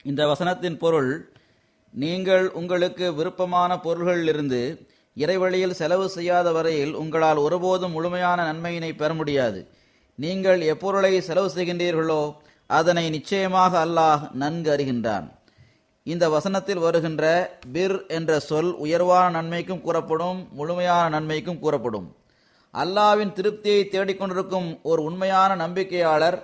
இந்த வசனத்தின் பொருள் நீங்கள் உங்களுக்கு விருப்பமான பொருள்களிலிருந்து இறைவழியில் செலவு செய்யாத வரையில் உங்களால் ஒருபோதும் முழுமையான நன்மையினை பெற முடியாது நீங்கள் எப்பொருளை செலவு செய்கின்றீர்களோ அதனை நிச்சயமாக அல்லாஹ் நன்கு அறிகின்றான் இந்த வசனத்தில் வருகின்ற பிர் என்ற சொல் உயர்வான நன்மைக்கும் கூறப்படும் முழுமையான நன்மைக்கும் கூறப்படும் அல்லாவின் திருப்தியை தேடிக்கொண்டிருக்கும் ஒரு உண்மையான நம்பிக்கையாளர்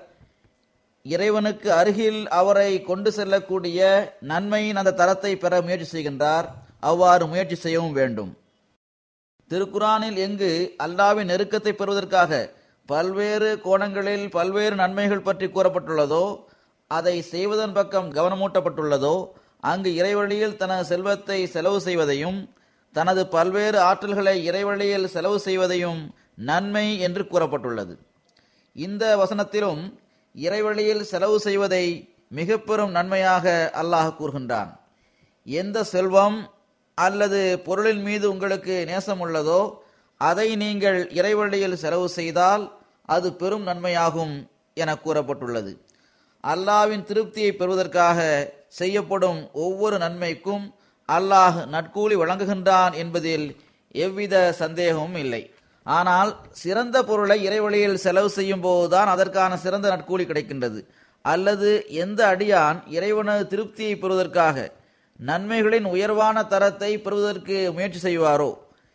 இறைவனுக்கு அருகில் அவரை கொண்டு செல்லக்கூடிய நன்மையின் அந்த தரத்தை பெற முயற்சி செய்கின்றார் அவ்வாறு முயற்சி செய்யவும் வேண்டும் திருக்குரானில் எங்கு அல்லாவின் நெருக்கத்தை பெறுவதற்காக பல்வேறு கோணங்களில் பல்வேறு நன்மைகள் பற்றி கூறப்பட்டுள்ளதோ அதை செய்வதன் பக்கம் கவனமூட்டப்பட்டுள்ளதோ அங்கு இறைவழியில் தனது செல்வத்தை செலவு செய்வதையும் தனது பல்வேறு ஆற்றல்களை இறைவழியில் செலவு செய்வதையும் நன்மை என்று கூறப்பட்டுள்ளது இந்த வசனத்திலும் இறைவழியில் செலவு செய்வதை மிக பெரும் நன்மையாக அல்லாஹ் கூறுகின்றான் எந்த செல்வம் அல்லது பொருளின் மீது உங்களுக்கு நேசம் உள்ளதோ அதை நீங்கள் இறைவழியில் செலவு செய்தால் அது பெரும் நன்மையாகும் என கூறப்பட்டுள்ளது அல்லாவின் திருப்தியை பெறுவதற்காக செய்யப்படும் ஒவ்வொரு நன்மைக்கும் அல்லாஹ் நட்கூலி வழங்குகின்றான் என்பதில் எவ்வித சந்தேகமும் இல்லை ஆனால் சிறந்த பொருளை இறைவழியில் செலவு செய்யும் போதுதான் அதற்கான சிறந்த நட்கூலி கிடைக்கின்றது அல்லது எந்த அடியான் இறைவனது திருப்தியை பெறுவதற்காக நன்மைகளின் உயர்வான தரத்தை பெறுவதற்கு முயற்சி செய்வாரோ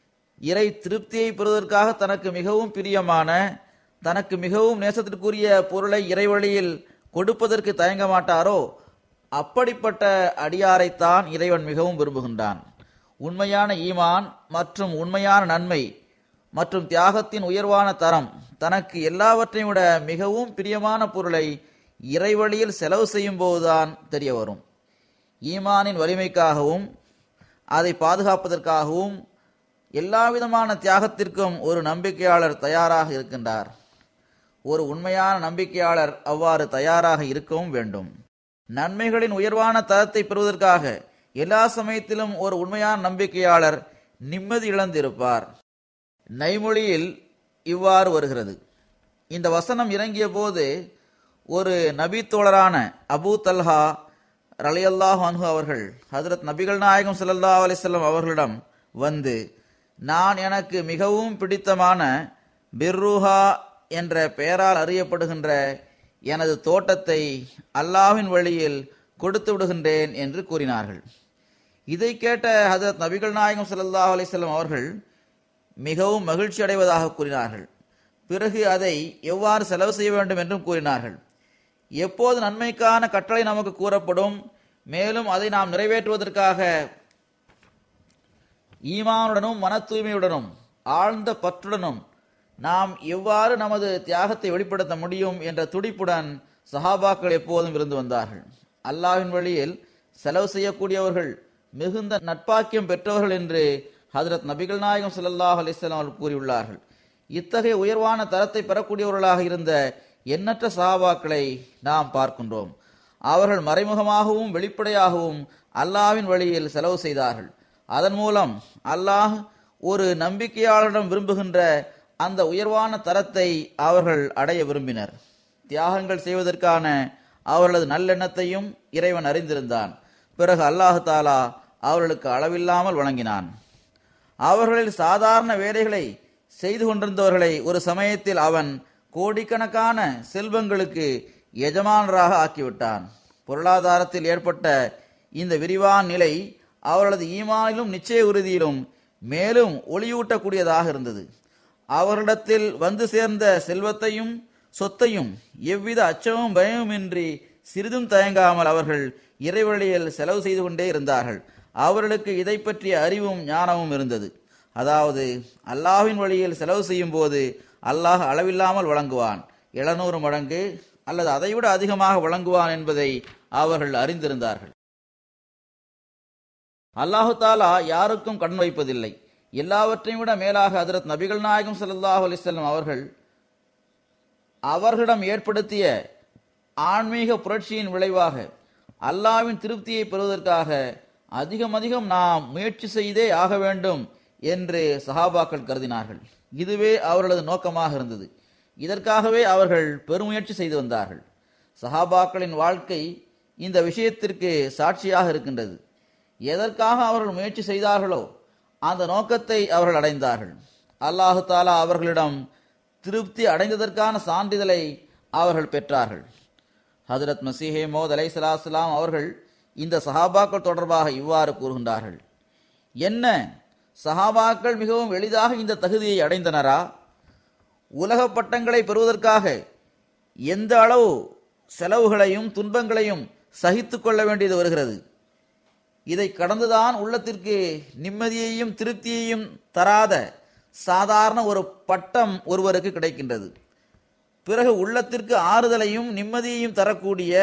இறை திருப்தியை பெறுவதற்காக தனக்கு மிகவும் பிரியமான தனக்கு மிகவும் நேசத்திற்குரிய பொருளை இறைவழியில் கொடுப்பதற்கு தயங்க மாட்டாரோ அப்படிப்பட்ட அடியாரைத்தான் இறைவன் மிகவும் விரும்புகின்றான் உண்மையான ஈமான் மற்றும் உண்மையான நன்மை மற்றும் தியாகத்தின் உயர்வான தரம் தனக்கு எல்லாவற்றையும் விட மிகவும் பிரியமான பொருளை இறைவழியில் செலவு செய்யும் போதுதான் தெரிய வரும் ஈமானின் வலிமைக்காகவும் அதை பாதுகாப்பதற்காகவும் எல்லாவிதமான தியாகத்திற்கும் ஒரு நம்பிக்கையாளர் தயாராக இருக்கின்றார் ஒரு உண்மையான நம்பிக்கையாளர் அவ்வாறு தயாராக இருக்கவும் வேண்டும் நன்மைகளின் உயர்வான தரத்தை பெறுவதற்காக எல்லா சமயத்திலும் ஒரு உண்மையான நம்பிக்கையாளர் நிம்மதி இழந்திருப்பார் நைமொழியில் இவ்வாறு வருகிறது இந்த வசனம் இறங்கிய போது ஒரு நபி தோழரான அபூ தல்ஹா ரலியல்லாஹு அன்ஹு அவர்கள் ஹஜரத் நபிகள் நாயகம் ஸல்லல்லாஹு அலைஹி வஸல்லம் அவர்களிடம் வந்து நான் எனக்கு மிகவும் பிடித்தமான பிர்ருஹா என்ற பெயரால் அறியப்படுகின்ற எனது தோட்டத்தை அல்லாஹ்வின் வழியில் கொடுத்து விடுகின்றேன் என்று கூறினார்கள் இதை கேட்ட ஹஜரத் நபிகள் நாயகம் ஸல்லல்லாஹு அலைஹி வஸல்லம் அவர்கள் மிகவும் மகிழ்ச்சி அடைவதாக கூறினார்கள் பிறகு அதை எவ்வாறு செலவு செய்ய வேண்டும் என்றும் கூறினார்கள் எப்போது நன்மைக்கான கட்டளை நமக்கு கூறப்படும் மேலும் அதை நாம் நிறைவேற்றுவதற்காக ஈமானுடனும் மன தூய்மையுடனும் ஆழ்ந்த பற்றுடனும் நாம் எவ்வாறு நமது தியாகத்தை வெளிப்படுத்த முடியும் என்ற துடிப்புடன் சஹாபாக்கள் எப்போதும் இருந்து வந்தார்கள் அல்லாஹ்வின் வழியில் செலவு செய்யக்கூடியவர்கள் மிகுந்த நட்பாக்கியம் பெற்றவர்கள் என்று ஹதரத் நபிகள் நாயகம் ஸல்லல்லாஹு அலைஹி வஸல்லம் அவர்கள் கூறியுள்ளார்கள் இத்தகைய உயர்வான தரத்தை பெறக்கூடியவர்களாக இருந்த எண்ணற்ற சஹாபாக்களை நாம் பார்க்கின்றோம் அவர்கள் மறைமுகமாகவும் வெளிப்படையாகவும் அல்லாஹ்வின் வழியில் செலவு செய்தார்கள் அதன் மூலம் அல்லாஹ் ஒரு நம்பிக்கையாளரிடம் விரும்புகின்ற அந்த உயர்வான தரத்தை அவர்கள் அடைய விரும்பினர் தியாகங்கள் செய்வதற்கான அவர்களது நல்லெண்ணத்தையும் இறைவன் அறிந்திருந்தான் பிறகு அல்லாஹு தாலா அவர்களுக்கு அளவில்லாமல் வழங்கினான் அவர்களில் சாதாரண வேலைகளை செய்து கொண்டிருந்தவர்களை ஒரு சமயத்தில் அவன் கோடிக்கணக்கான செல்வங்களுக்கு எஜமானராக ஆக்கிவிட்டான் பொருளாதாரத்தில் ஏற்பட்ட இந்த விரிவான நிலை அவர்களது ஈமானிலும் நிச்சய உறுதியிலும் மேலும் ஒளியூட்டக்கூடியதாக இருந்தது அவர்களிடத்தில் வந்து சேர்ந்த செல்வத்தையும் சொத்தையும் எவ்வித அச்சமும் பயமுமின்றி சிறிதும் தயங்காமல் அவர்கள் இறைவழியில் செலவு செய்து கொண்டே இருந்தார்கள் அவர்களுக்கு இதை பற்றிய அறிவும் ஞானமும் இருந்தது அதாவது அல்லாஹ்வின் வழியில் செலவு செய்யும் போது அல்லாஹ் அளவில்லாமல் வழங்குவான் எழுநூறு மடங்கு அல்லது அதைவிட அதிகமாக வழங்குவான் என்பதை அவர்கள் அறிந்திருந்தார்கள் அல்லாஹு தாலா யாருக்கும் கடன் வைப்பதில்லை எல்லாவற்றையும் விட மேலாக ஹதரத் நபிகள் நாயகம் ஸல்லல்லாஹு அலைஹி வஸல்லம் அவர்கள் அவர்களிடம் ஏற்படுத்திய ஆன்மீக புரட்சியின் விளைவாக அல்லாவின் திருப்தியை பெறுவதற்காக அதிகம் அதிகம் நாம் முயற்சி செய்தே ஆக வேண்டும் என்று சஹாபாக்கள் கருதினார்கள் இதுவே அவர்களது நோக்கமாக இருந்தது இதற்காகவே அவர்கள் பெருமுயற்சி செய்து வந்தார்கள் சஹாபாக்களின் வாழ்க்கை இந்த விஷயத்திற்கு சாட்சியாக இருக்கின்றது எதற்காக அவர்கள் முயற்சி செய்தார்களோ அந்த நோக்கத்தை அவர்கள் அடைந்தார்கள் அல்லாஹு தாலா அவர்களிடம் திருப்தி அடைந்ததற்கான சான்றிதழை அவர்கள் பெற்றார்கள் ஹதரத் மசீஹே மோத் அலை சலாஸ்லாம் அவர்கள் இந்த சஹாபாக்கள் தொடர்பாக இவ்வாறு கூறுகின்றார்கள் என்ன சஹாபாக்கள் மிகவும் எளிதாக இந்த தகுதியை அடைந்தனரா உலக பட்டங்களை பெறுவதற்காக எந்த அளவு செலவுகளையும் துன்பங்களையும் சகித்து கொள்ள வேண்டியது வருகிறது இதை கடந்துதான் உள்ளத்திற்கு நிம்மதியையும் திருப்தியையும் தராத சாதாரண ஒரு பட்டம் ஒருவருக்கு கிடைக்கின்றது பிறகு உள்ளத்திற்கு ஆறுதலையும் நிம்மதியையும் தரக்கூடிய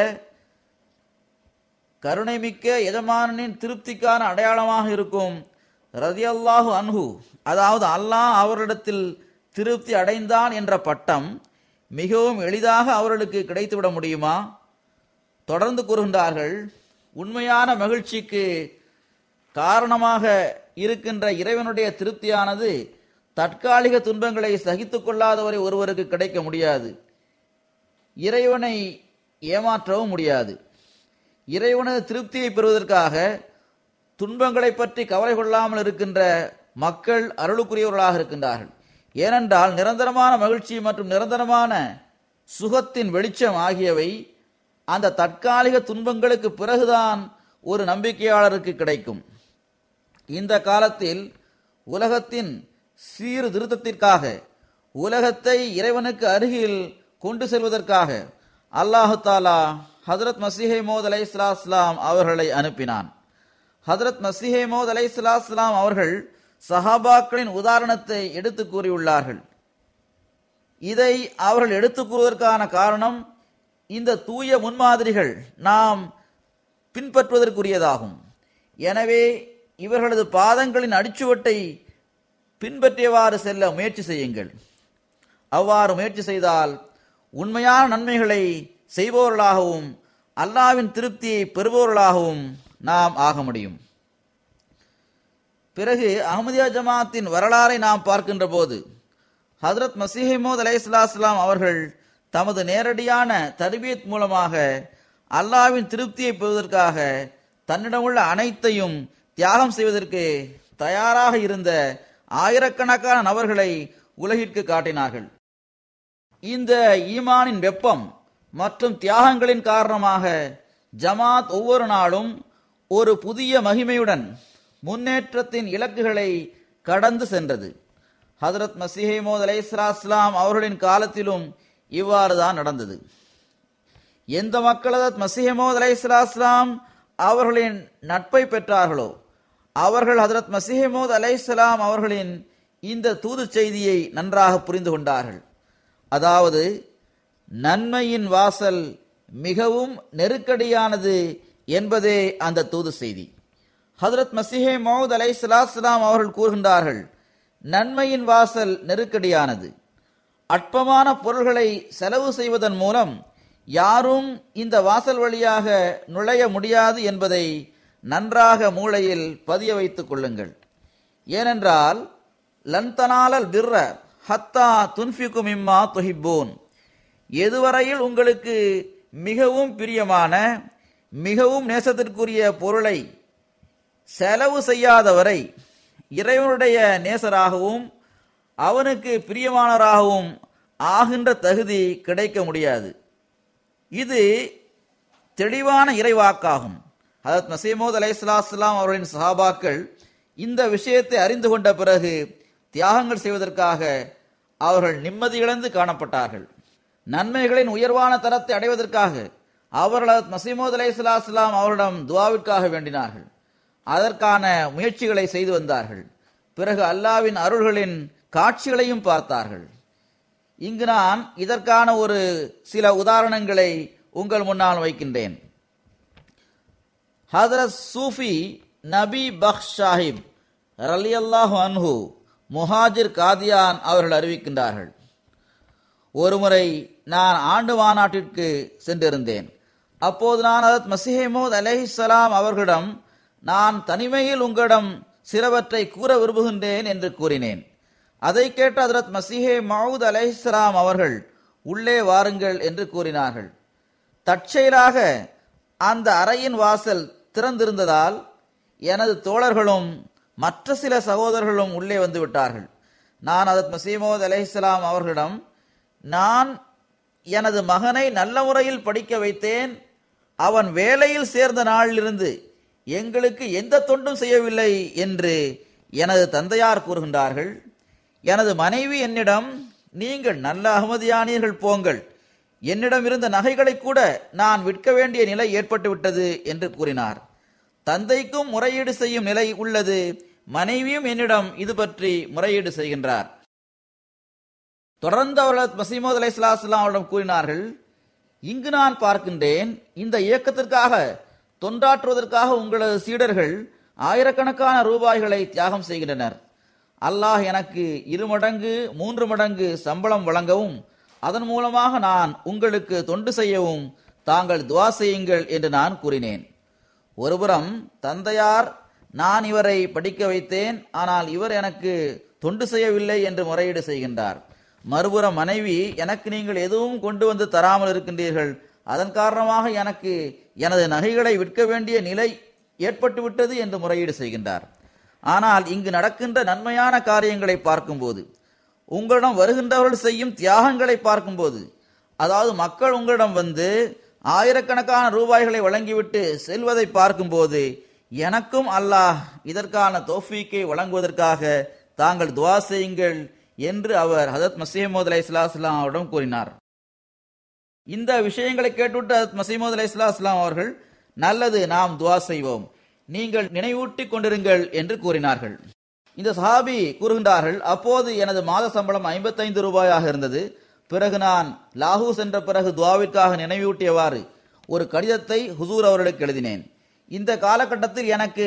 கருணைமிக்க எஜமானனின் திருப்திக்கான அடையாளமாக இருக்கும் ரதியல்லாஹு அன்ஹு அதாவது அல்லாஹ் அவரிடத்தில் திருப்தி அடைந்தான் என்ற பட்டம் மிகவும் எளிதாக அவர்களுக்கு கிடைத்துவிட முடியுமா தொடர்ந்து கூறுகின்றார்கள் உண்மையான மகிழ்ச்சிக்கு காரணமாக இருக்கின்ற இறைவனுடைய திருப்தியானது தற்காலிக துன்பங்களை சகித்துக் கொள்ளாதவரை ஒருவருக்கு கிடைக்க முடியாது இறைவனை ஏமாற்றவும் முடியாது இறைவனது திருப்தியை பெறுவதற்காக துன்பங்களை பற்றி கவலை கொள்ளாமல் இருக்கின்ற மக்கள் அருளுக்குரியவர்களாக இருக்கின்றார்கள் ஏனென்றால் நிரந்தரமான மகிழ்ச்சி மற்றும் நிரந்தரமான சுகத்தின் வெளிச்சம் ஆகியவை அந்த தற்காலிக துன்பங்களுக்கு பிறகுதான் ஒரு நம்பிக்கையாளருக்கு கிடைக்கும் இந்த காலத்தில் உலகத்தின் சீர்திருத்தத்திற்காக உலகத்தை இறைவனுக்கு அருகில் கொண்டு செல்வதற்காக அல்லாஹு தாலா ஹதரத் மசிஹே மோத் அலை இஸ்லாம் அவர்களை அனுப்பினான் ஹதரத் மசிஹே மோத் அலை இஸ்லாம் அவர்கள் சஹாபாக்களின் உதாரணத்தை எடுத்து கூறியுள்ளார்கள் இதை அவர்கள் எடுத்து கூறுவதற்கான காரணம் இந்த தூய முன்மாதிரிகள் நாம் பின்பற்றுவதற்குரியதாகும் எனவே இவர்களது பாதங்களின் அடிச்சுவட்டை பின்பற்றியவாறு செல்ல முயற்சி செய்யுங்கள் அவ்வாறு முயற்சி செய்தால் உண்மையான நன்மைகளை செய்பவர்களாகவும் அல்லாவின் திருப்தியை பெறுபவர்களாகவும் நாம் ஆக முடியும் பிறகு அஹமதியா ஜமாத்தின் வரலாறை நாம் பார்க்கின்ற போது ஹதரத் மசீஹமோத் அலை இஸ்லாம் அவர்கள் தமது நேரடியான தர்பியத் மூலமாக அல்லாவின் திருப்தியை பெறுவதற்காக தன்னிடமுள்ள அனைத்தையும் தியாகம் செய்வதற்கு தயாராக இருந்த ஆயிரக்கணக்கான நபர்களை உலகிற்கு காட்டினார்கள் இந்த ஈமானின் வெப்பம் மற்றும் தியாகங்களின் காரணமாக ஜமாத் ஒவ்வொரு நாளும் ஒரு புதிய மகிமையுடன் முன்னேற்றத்தின் இலக்குகளை கடந்து சென்றது ஹதரத் மசிஹேமோத் அலை இஸ்லாம் அவர்களின் காலத்திலும் இவ்வாறு தான் நடந்தது எந்த மக்கள் ஹதரத் மசிஹமோத் அலை இஸ்லாம் அவர்களின் நட்பை பெற்றார்களோ அவர்கள் ஹதரத் மசிஹமோத் அலை இஸ்லாம் அவர்களின் இந்த தூது செய்தியை நன்றாக புரிந்து கொண்டார்கள் அதாவது நன்மையின் வாசல் மிகவும் நெருக்கடியானது என்பதே அந்த தூது செய்தி ஹதரத் மசிஹே மௌத் அலை சலாஸ்லாம் அவர்கள் கூறுகின்றார்கள் நன்மையின் வாசல் நெருக்கடியானது அற்பமான பொருள்களை செலவு செய்வதன் மூலம் யாரும் இந்த வாசல் வழியாக நுழைய முடியாது என்பதை நன்றாக மூளையில் பதிய வைத்துக் கொள்ளுங்கள் ஏனென்றால் லன்தனாலல் பிர்ர ஹத்தா துன்ஃபிக்கும் இம்மா துஹிப்போன் எதுவரையில் உங்களுக்கு மிகவும் பிரியமான மிகவும் நேசத்திற்குரிய பொருளை செலவு செய்யாதவரை இறைவனுடைய நேசராகவும் அவனுக்கு பிரியமானவராகவும் ஆகின்ற தகுதி கிடைக்க முடியாது இது தெளிவான இறைவாக்காகும் ஹதரத் நசீமோத் அலை சலாஸ்லாம் அவர்களின் சஹாபாக்கள் இந்த விஷயத்தை அறிந்து கொண்ட பிறகு தியாகங்கள் செய்வதற்காக அவர்கள் நிம்மதி இழந்து காணப்பட்டார்கள் நன்மைகளின் உயர்வான தரத்தை அடைவதற்காக அவர்கள் மசீமோத் அலை சலாஸ்லாம் அவரிடம் துவாவிற்காக வேண்டினார்கள் அதற்கான முயற்சிகளை செய்து வந்தார்கள் பிறகு அல்லாவின் அருள்களின் காட்சிகளையும் பார்த்தார்கள் இங்கு நான் இதற்கான ஒரு சில உதாரணங்களை உங்கள் முன்னால் வைக்கின்றேன் ஹதரத் சூஃபி நபி பக்ஷ் சாஹிப் ரலியல்லாஹு அன்ஹு முஹாஜிர் காதியான் அவர்கள் அறிவிக்கின்றார்கள் ஒருமுறை நான் ஆண்டு மாநாட்டிற்கு சென்றிருந்தேன் அப்போது நான் ஹதரத் மசிஹமோத் அலைஹிஸ்ஸலாம் அவர்களிடம் நான் தனிமையில் உங்களிடம் சிலவற்றை கூற விரும்புகின்றேன் என்று கூறினேன் அதை கேட்ட ஹதரத் மசிஹே மவுத் அலைஹிஸ்ஸலாம் அவர்கள் உள்ளே வாருங்கள் என்று கூறினார்கள் தற்செயலாக அந்த அறையின் வாசல் திறந்திருந்ததால் எனது தோழர்களும் மற்ற சில சகோதரர்களும் உள்ளே வந்து விட்டார்கள் நான் அதத் மசீமோத் அலைஹிஸ்ஸலாம் அவர்களிடம் நான் எனது மகனை நல்ல முறையில் படிக்க வைத்தேன் அவன் வேலையில் சேர்ந்த நாளிலிருந்து எங்களுக்கு எந்த தொண்டும் செய்யவில்லை என்று எனது தந்தையார் கூறுகின்றார்கள் எனது மனைவி என்னிடம் நீங்கள் நல்ல அகமதியானீர்கள் போங்கள் என்னிடம் இருந்த நகைகளை கூட நான் விற்க வேண்டிய நிலை ஏற்பட்டு விட்டது என்று கூறினார் தந்தைக்கும் முறையீடு செய்யும் நிலை உள்ளது மனைவியும் என்னிடம் இது பற்றி முறையீடு செய்கின்றார் தொடர்ந்து அவர்கள் மசீமோத் அலை அவரிடம் கூறினார்கள் இங்கு நான் பார்க்கின்றேன் இந்த இயக்கத்திற்காக தொண்டாற்றுவதற்காக உங்களது சீடர்கள் ஆயிரக்கணக்கான ரூபாய்களை தியாகம் செய்கின்றனர் அல்லாஹ் எனக்கு இரு மடங்கு மூன்று மடங்கு சம்பளம் வழங்கவும் அதன் மூலமாக நான் உங்களுக்கு தொண்டு செய்யவும் தாங்கள் துவா செய்யுங்கள் என்று நான் கூறினேன் ஒருபுறம் தந்தையார் நான் இவரை படிக்க வைத்தேன் ஆனால் இவர் எனக்கு தொண்டு செய்யவில்லை என்று முறையீடு செய்கின்றார் மறுபுறம் மனைவி எனக்கு நீங்கள் எதுவும் கொண்டு வந்து தராமல் இருக்கின்றீர்கள் அதன் காரணமாக எனக்கு எனது நகைகளை விற்க வேண்டிய நிலை ஏற்பட்டு விட்டது என்று முறையீடு செய்கின்றார் ஆனால் இங்கு நடக்கின்ற நன்மையான காரியங்களை பார்க்கும்போது உங்களிடம் வருகின்றவர்கள் செய்யும் தியாகங்களை பார்க்கும்போது அதாவது மக்கள் உங்களிடம் வந்து ஆயிரக்கணக்கான ரூபாய்களை வழங்கிவிட்டு செல்வதை பார்க்கும்போது எனக்கும் அல்லாஹ் இதற்கான தோஃபீக்கை வழங்குவதற்காக தாங்கள் துவா செய்யுங்கள் என்று அவர் ஹதரத் மசீமோத் அலை இஸ்லாம் அவரிடம் கூறினார் இந்த விஷயங்களை கேட்டுவிட்டு ஹதரத் மசீமோத் அலை இஸ்லாம் அவர்கள் நல்லது நாம் துவா செய்வோம் நீங்கள் நினைவூட்டிக் கொண்டிருங்கள் என்று கூறினார்கள் இந்த சஹாபி கூறுகின்றார்கள் அப்போது எனது மாத சம்பளம் ஐம்பத்தைந்து ரூபாயாக இருந்தது பிறகு நான் லாகூ சென்ற பிறகு துவாவிற்காக நினைவூட்டியவாறு ஒரு கடிதத்தை ஹுசூர் அவர்களுக்கு எழுதினேன் இந்த காலகட்டத்தில் எனக்கு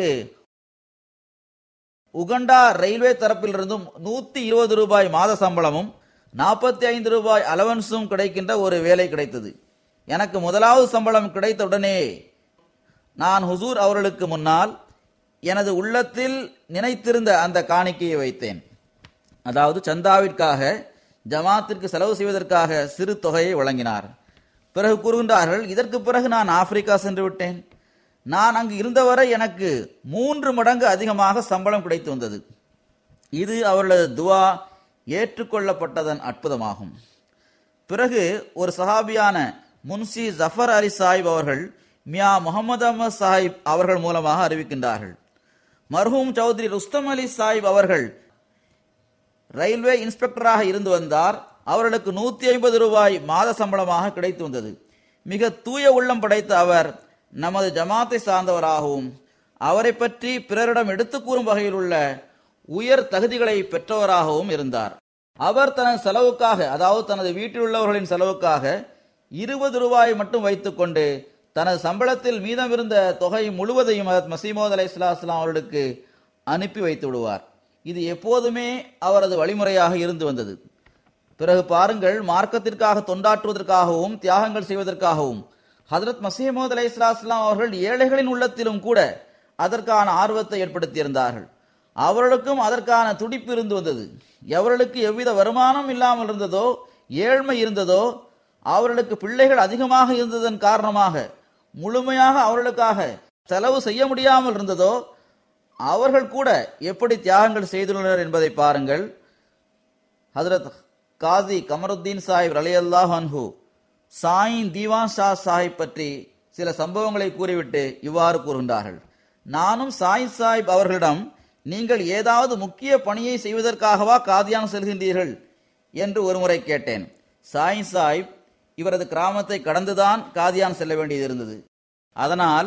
உகண்டா ரயில்வே தரப்பிலிருந்தும் நூத்தி இருபது ரூபாய் மாத சம்பளமும் நாற்பத்தி ஐந்து ரூபாய் அலவன்ஸும் கிடைக்கின்ற ஒரு வேலை கிடைத்தது எனக்கு முதலாவது சம்பளம் கிடைத்தவுடனே நான் ஹுசூர் அவர்களுக்கு முன்னால் எனது உள்ளத்தில் நினைத்திருந்த அந்த காணிக்கையை வைத்தேன் அதாவது சந்தாவிற்காக ஜமாத்திற்கு செலவு செய்வதற்காக சிறு தொகையை வழங்கினார் பிறகு கூறுகின்றார்கள் இதற்கு பிறகு நான் ஆப்பிரிக்கா சென்று விட்டேன் நான் அங்கு இருந்தவரை எனக்கு மூன்று மடங்கு அதிகமாக சம்பளம் கிடைத்து வந்தது இது அவர்களது துவா ஏற்றுக்கொள்ளப்பட்டதன் அற்புதமாகும் பிறகு ஒரு சஹாபியான முன்சி ஜஃபர் அலி சாஹிப் அவர்கள் மியா முகமது அஹமது சாஹிப் அவர்கள் மூலமாக அறிவிக்கின்றார்கள் மர்ஹூம் சௌத்ரி ருஸ்தம் அலி சாஹிப் அவர்கள் ரயில்வே இன்ஸ்பெக்டராக இருந்து வந்தார் அவர்களுக்கு நூத்தி ஐம்பது ரூபாய் மாத சம்பளமாக கிடைத்து வந்தது மிக தூய உள்ளம் படைத்த அவர் நமது ஜமாத்தை சார்ந்தவராகவும் அவரை பற்றி பிறரிடம் எடுத்துக் கூறும் வகையில் உள்ள உயர் தகுதிகளை பெற்றவராகவும் இருந்தார் அவர் தனது செலவுக்காக அதாவது தனது வீட்டில் உள்ளவர்களின் செலவுக்காக இருபது ரூபாய் மட்டும் வைத்துக்கொண்டு தனது சம்பளத்தில் மீதமிருந்த தொகை முழுவதையும் ஹதரத் மசீமோத் அலை இஸ்லாம் அவர்களுக்கு அனுப்பி வைத்து விடுவார் இது எப்போதுமே அவரது வழிமுறையாக இருந்து வந்தது பிறகு பாருங்கள் மார்க்கத்திற்காக தொண்டாற்றுவதற்காகவும் தியாகங்கள் செய்வதற்காகவும் ஹதரத் மசீமோத் அலை இஸ்லாம் அவர்கள் ஏழைகளின் உள்ளத்திலும் கூட அதற்கான ஆர்வத்தை ஏற்படுத்தியிருந்தார்கள் அவர்களுக்கும் அதற்கான துடிப்பு இருந்து வந்தது எவர்களுக்கு எவ்வித வருமானம் இல்லாமல் இருந்ததோ ஏழ்மை இருந்ததோ அவர்களுக்கு பிள்ளைகள் அதிகமாக இருந்ததன் காரணமாக முழுமையாக அவர்களுக்காக செலவு செய்ய முடியாமல் இருந்ததோ அவர்கள் கூட எப்படி தியாகங்கள் செய்துள்ளனர் என்பதை பாருங்கள் ஹதரத் காதி கமருத்தீன் சாஹிப் அலி அல்லாஹ் அன்ஹு சாயின் தீவான் ஷா சாஹிப் பற்றி சில சம்பவங்களை கூறிவிட்டு இவ்வாறு கூறுகின்றார்கள் நானும் சாயின் சாஹிப் அவர்களிடம் நீங்கள் ஏதாவது முக்கிய பணியை செய்வதற்காகவா காதியான் செல்கின்றீர்கள் என்று ஒருமுறை கேட்டேன் சாயின் சாஹிப் இவரது கிராமத்தை கடந்துதான் காதியான் செல்ல வேண்டியது இருந்தது அதனால்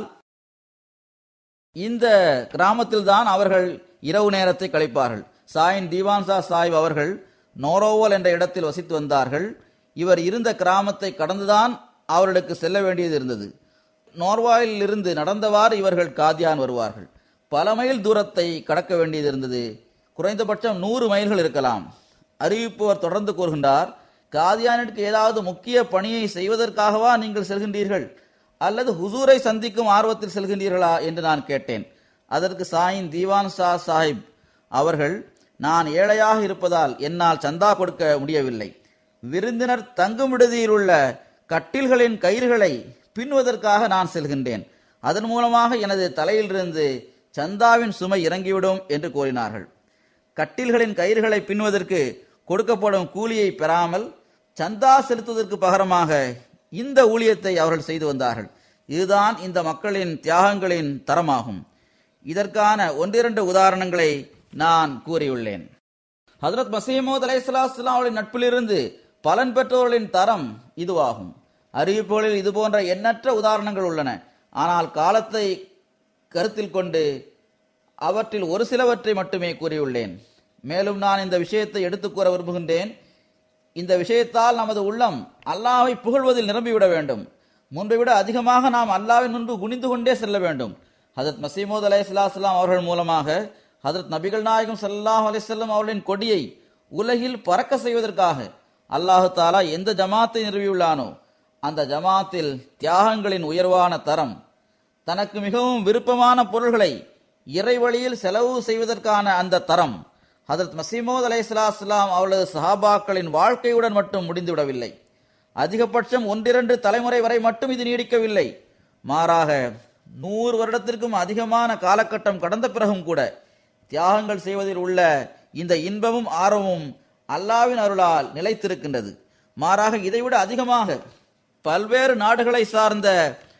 இந்த கிராமத்தில் தான் அவர்கள் இரவு நேரத்தை கழிப்பார்கள் சாயின் தீவான்சா சாஹிப் அவர்கள் நோரோவோல் என்ற இடத்தில் வசித்து வந்தார்கள் இவர் இருந்த கிராமத்தை கடந்துதான் அவர்களுக்கு செல்ல வேண்டியது இருந்தது நோர்வாயில் இருந்து நடந்தவாறு இவர்கள் காதியான் வருவார்கள் பல மைல் தூரத்தை கடக்க வேண்டியது இருந்தது குறைந்தபட்சம் நூறு மைல்கள் இருக்கலாம் அறிவிப்பவர் தொடர்ந்து கூறுகின்றார் காதியானிற்கு ஏதாவது முக்கிய பணியை செய்வதற்காகவா நீங்கள் செல்கின்றீர்கள் அல்லது ஹுசூரை சந்திக்கும் ஆர்வத்தில் செல்கின்றீர்களா என்று நான் கேட்டேன் அதற்கு சாயின் தீவான் ஷா சாஹிப் அவர்கள் நான் ஏழையாக இருப்பதால் என்னால் சந்தா கொடுக்க முடியவில்லை விருந்தினர் தங்கும் விடுதியில் உள்ள கட்டில்களின் கயிறுகளை பின்னுவதற்காக நான் செல்கின்றேன் அதன் மூலமாக எனது தலையிலிருந்து சந்தாவின் சுமை இறங்கிவிடும் என்று கூறினார்கள் கட்டில்களின் கயிறுகளை பின்னுவதற்கு கொடுக்கப்படும் கூலியை பெறாமல் சந்தா செலுத்துவதற்கு பகரமாக இந்த ஊழியத்தை அவர்கள் செய்து வந்தார்கள் இதுதான் இந்த மக்களின் தியாகங்களின் தரமாகும் இதற்கான ஒன்றிரண்டு உதாரணங்களை நான் கூறியுள்ளேன் ஹதரத் மசீமோத் அலைஹிஸ்ஸலாம் அவர்களின் நட்பிலிருந்து பலன் பெற்றவர்களின் தரம் இதுவாகும் அறிவிப்புகளில் இது போன்ற எண்ணற்ற உதாரணங்கள் உள்ளன ஆனால் காலத்தை கருத்தில் கொண்டு அவற்றில் ஒரு சிலவற்றை மட்டுமே கூறியுள்ளேன் மேலும் நான் இந்த விஷயத்தை எடுத்துக் கூற விரும்புகின்றேன் இந்த விஷயத்தால் நமது உள்ளம் அல்லாஹ்வை புகழ்வதில் நிரம்பிவிட வேண்டும் முன்பை விட அதிகமாக நாம் அல்லாஹ்வின் முன்பு குனிந்து கொண்டே செல்ல வேண்டும் ஹதரத் மசீமோத் அலைஹிஸ்ஸலாம் அவர்கள் மூலமாக ஹதரத் நபிகள் நாயகம் ஸல்லல்லாஹு அலைஹி வஸல்லம் அவர்களின் கொடியை உலகில் பறக்க செய்வதற்காக அல்லாஹு தாலா எந்த ஜமாத்தை நிறுவியுள்ளானோ அந்த ஜமாத்தில் தியாகங்களின் உயர்வான தரம் தனக்கு மிகவும் விருப்பமான பொருள்களை இறைவழியில் செலவு செய்வதற்கான அந்த தரம் ஹதரத் மசீமோத் அலைஹிஸ்ஸலாம் அவர்களது சஹாபாக்களின் வாழ்க்கையுடன் மட்டும் முடிந்துவிடவில்லை அதிகபட்சம் ஒன்றிரண்டு தலைமுறை வரை மட்டும் இது நீடிக்கவில்லை மாறாக நூறு வருடத்திற்கும் அதிகமான காலகட்டம் கடந்த பிறகும் கூட தியாகங்கள் செய்வதில் உள்ள இந்த இன்பமும் ஆர்வமும் அல்லாவின் அருளால் நிலைத்திருக்கின்றது மாறாக இதைவிட அதிகமாக பல்வேறு நாடுகளை சார்ந்த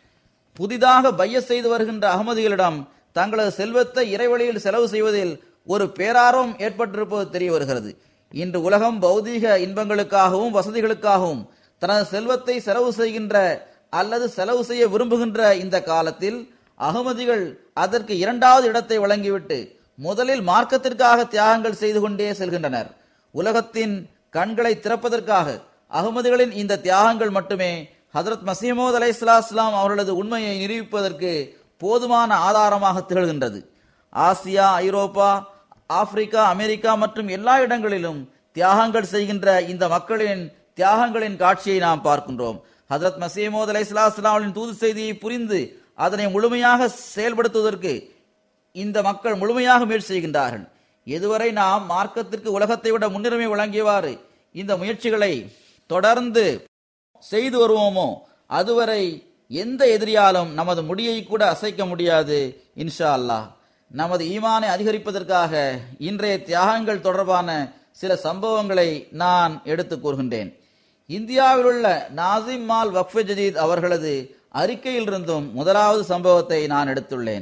புதிதாக பைய செய்து வருகின்ற அகமதிகளிடம் தங்களது செல்வத்தை இறைவழியில் செலவு செய்வதில் ஒரு பேரார்வம் ஏற்பட்டிருப்பது தெரிய வருகிறது இன்று உலகம் பௌதீக இன்பங்களுக்காகவும் வசதிகளுக்காகவும் தனது செல்வத்தை செலவு செய்கின்ற அல்லது செலவு செய்ய விரும்புகின்ற இந்த காலத்தில் அகமதிகள் அதற்கு இரண்டாவது இடத்தை வழங்கிவிட்டு முதலில் மார்க்கத்திற்காக தியாகங்கள் செய்து கொண்டே செல்கின்றனர் உலகத்தின் கண்களை திறப்பதற்காக அகமதிகளின் இந்த தியாகங்கள் மட்டுமே ஹதரத் மசீமோத் அலை இஸ்லாம் அவர்களது உண்மையை நிரூபிப்பதற்கு போதுமான ஆதாரமாக திகழ்கின்றது ஆசியா ஐரோப்பா ஆப்பிரிக்கா அமெரிக்கா மற்றும் எல்லா இடங்களிலும் தியாகங்கள் செய்கின்ற இந்த மக்களின் தியாகங்களின் காட்சியை நாம் பார்க்கின்றோம் ஹதரத் மசீமோத் அலை இஸ்லாஸ்லாமின் தூது செய்தியை புரிந்து அதனை முழுமையாக செயல்படுத்துவதற்கு இந்த மக்கள் முழுமையாக முயற்சி செய்கின்றார்கள் எதுவரை நாம் மார்க்கத்திற்கு உலகத்தை விட முன்னுரிமை வழங்கியவாறு இந்த முயற்சிகளை தொடர்ந்து செய்து வருவோமோ அதுவரை எந்த எதிரியாலும் நமது முடியை கூட அசைக்க முடியாது இன்ஷா அல்லாஹ் நமது ஈமானை அதிகரிப்பதற்காக இன்றைய தியாகங்கள் தொடர்பான சில சம்பவங்களை நான் எடுத்துக் கூறுகின்றேன் இந்தியாவில் உள்ள நாசிம் மால் வக்ஃபே ஜதீத் அவர்களது அறிக்கையிலிருந்தும் முதலாவது சம்பவத்தை நான் எடுத்துள்ளேன்